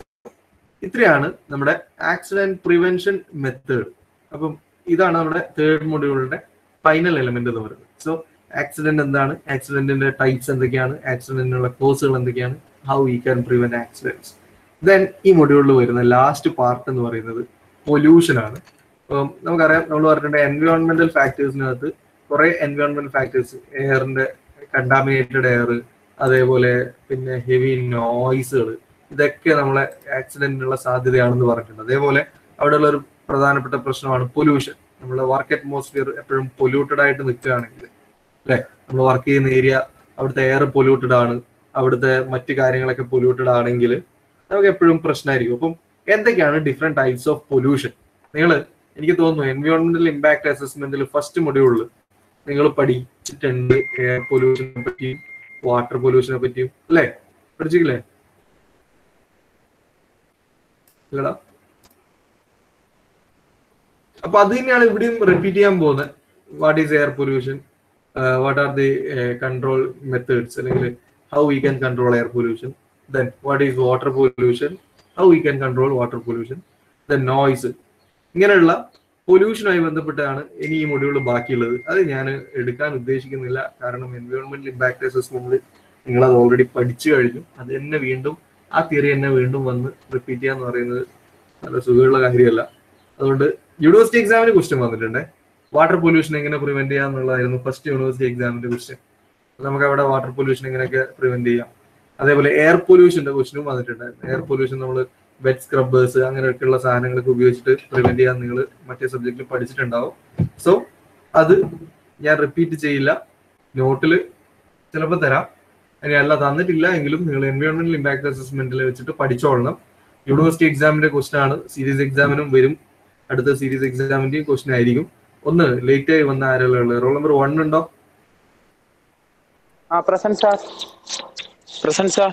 ഇത്രയാണ് നമ്മുടെ ആക്സിഡന്റ് പ്രിവെൻഷൻ മെത്തേഡ് അപ്പം ഇതാണ് നമ്മുടെ തേർഡ് മൊഡ്യൂളിന്റെ ഫൈനൽ എലമെന്റ് എന്ന് പറയുന്നത് സോ ആക്സിഡന്റ് എന്താണ് ആക്സിഡന്റിന്റെ ടൈപ്സ് എന്തൊക്കെയാണ് ആക്സിഡന്റിനുള്ള കോസുകൾ എന്തൊക്കെയാണ് how we can prevent accidents then ഈ മൊഡ്യൂളിൽ വരുന്ന ലാസ്റ്റ് പാർട്ട് എന്ന് പറയുന്നത് പൊല്യൂഷൻ ആണ് അപ്പം നമുക്കറിയാം നമ്മൾ പറഞ്ഞിട്ടുണ്ട് എൻവയോൺമെന്റൽ ഫാക്ടേഴ്സിനകത്ത് കുറെ എൻവയോൺമെന്റൽ ഫാക്ടേഴ്സ് എയറിന്റെ കണ്ടാമിനേറ്റഡ് എയർ അതേപോലെ പിന്നെ ഹെവി നോയ്സുകൾ ഇതൊക്കെ നമ്മളെ ആക്സിഡന്റിനുള്ള സാധ്യതയാണെന്ന് പറഞ്ഞിട്ടുണ്ട് അതേപോലെ അവിടെയുള്ള ഒരു പ്രധാനപ്പെട്ട പ്രശ്നമാണ് പൊല്യൂഷൻ നമ്മുടെ വർക്ക് അറ്റ്മോസ്ഫിയർ എപ്പോഴും പൊല്യൂട്ടഡ് ആയിട്ട് നിൽക്കുകയാണെങ്കിൽ അല്ലെ നമ്മൾ വർക്ക് ചെയ്യുന്ന ഏരിയ അവിടുത്തെ എയർ പൊല്യൂട്ടഡ് ആണ് അവിടുത്തെ മറ്റു കാര്യങ്ങളൊക്കെ പൊല്യൂട്ടഡ് ആണെങ്കിൽ നമുക്ക് എപ്പോഴും പ്രശ്നമായിരിക്കും അപ്പം എന്തൊക്കെയാണ് ഡിഫറെന്റ് ടൈപ്സ് ഓഫ് പൊല്യൂഷൻ നിങ്ങൾ എനിക്ക് തോന്നുന്നു എൻവയോൺമെന്റൽ ഇമ്പാക്ട് അസസ്മെന്റിൽ ഫസ്റ്റ് മൊഡ്യൂളിൽ നിങ്ങൾ പഠിച്ചിട്ടുണ്ട് എയർ പൊല്യൂഷനെ പറ്റിയും വാട്ടർ പൊല്യൂഷനെ പറ്റിയും അല്ലേ പഠിച്ചില്ലേ ഇല്ലടാ അപ്പൊ അത് തന്നെയാണ് ഇവിടെയും റിപ്പീറ്റ് ചെയ്യാൻ പോകുന്നത് what is air pollution what are the control methods അല്ലെങ്കിൽ how we can control air pollution then what is water pollution how we can control water pollution then noise ഇങ്ങനെയുള്ള പൊല്യൂഷനുമായി ബന്ധപ്പെട്ടാണ് ഇനി ഈ മൊഡ്യൂൾ ബാക്കിയുള്ളത് അത് ഞാൻ എടുക്കാൻ ഉദ്ദേശിക്കുന്നില്ല കാരണം എൻവയോൺമെന്റൽ ഇമ്പാക്ട് അസസ്മെന്റിൽ നിങ്ങൾ അത് ഓൾറെഡി പഠിച്ചു കഴിഞ്ഞു അത് തന്നെ വീണ്ടും ആ തിയറി തന്നെ വീണ്ടും വന്ന് റിപ്പീറ്റ് ചെയ്യാന്ന് പറയുന്നത് നല്ല സുഖമുള്ള കാര്യമല്ല അതുകൊണ്ട് യൂണിവേഴ്സിറ്റി എക്സാമിന് ക്വസ്റ്റ്യൻ വന്നിട്ടുണ്ട് വാട്ടർ പൊല്യൂഷൻ എങ്ങനെ പ്രിവെന്റ് ചെയ്യാം എന്നുള്ളതായിരുന്നു ഫസ്റ്റ് യൂണിവേഴ്സിറ്റി എക്സാമിന്റെ ക്വസ്റ്റ്യൻ നമുക്ക് അവിടെ വാട്ടർ പൊല്യൂഷൻ എങ്ങനെയൊക്കെ പ്രിവെന്റ് ചെയ്യാം അതേപോലെ എയർ പൊല്യൂഷന്റെ ക്വസ്റ്റ്യനും വന്നിട്ടുണ്ട് എയർ പൊല്യൂഷൻ നമ്മൾ വെറ്റ് സ്ക്രബ്ബേഴ്സ് അങ്ങനെയൊക്കെയുള്ള സാധനങ്ങളൊക്കെ ഉപയോഗിച്ചിട്ട് പ്രിവെന്റ് ചെയ്യാൻ നിങ്ങൾ മറ്റേ സബ്ജക്റ്റിൽ പഠിച്ചിട്ടുണ്ടാവും സോ അത് ഞാൻ റിപ്പീറ്റ് ചെയ്യില്ല നോട്ടിൽ ചിലപ്പോൾ തരാം ഇനി അല്ല തന്നിട്ടില്ല എങ്കിലും നിങ്ങൾ എൻവയോൺമെന്റൽ ഇമ്പാക്ട് അസസ്മെന്റിൽ വെച്ചിട്ട് പഠിച്ചോളണം യൂണിവേഴ്സിറ്റി എക്സാമിന്റെ ക്വസ്റ്റൻ ആണ് സീരീസ് എക്സാമിനും വരും അടുത്ത സീരീസ് എക്സാമിന്റെയും ക്വസ്റ്റൻ ആയിരിക്കും ഒന്ന് ലേറ്റ് ആയി വന്ന ആരെല്ലാം ഉള്ളത് റോൾ നമ്പർ വൺ ഉണ്ടോ ആ പ്രസന്റ് സാർ പ്രസന്റ് സാർ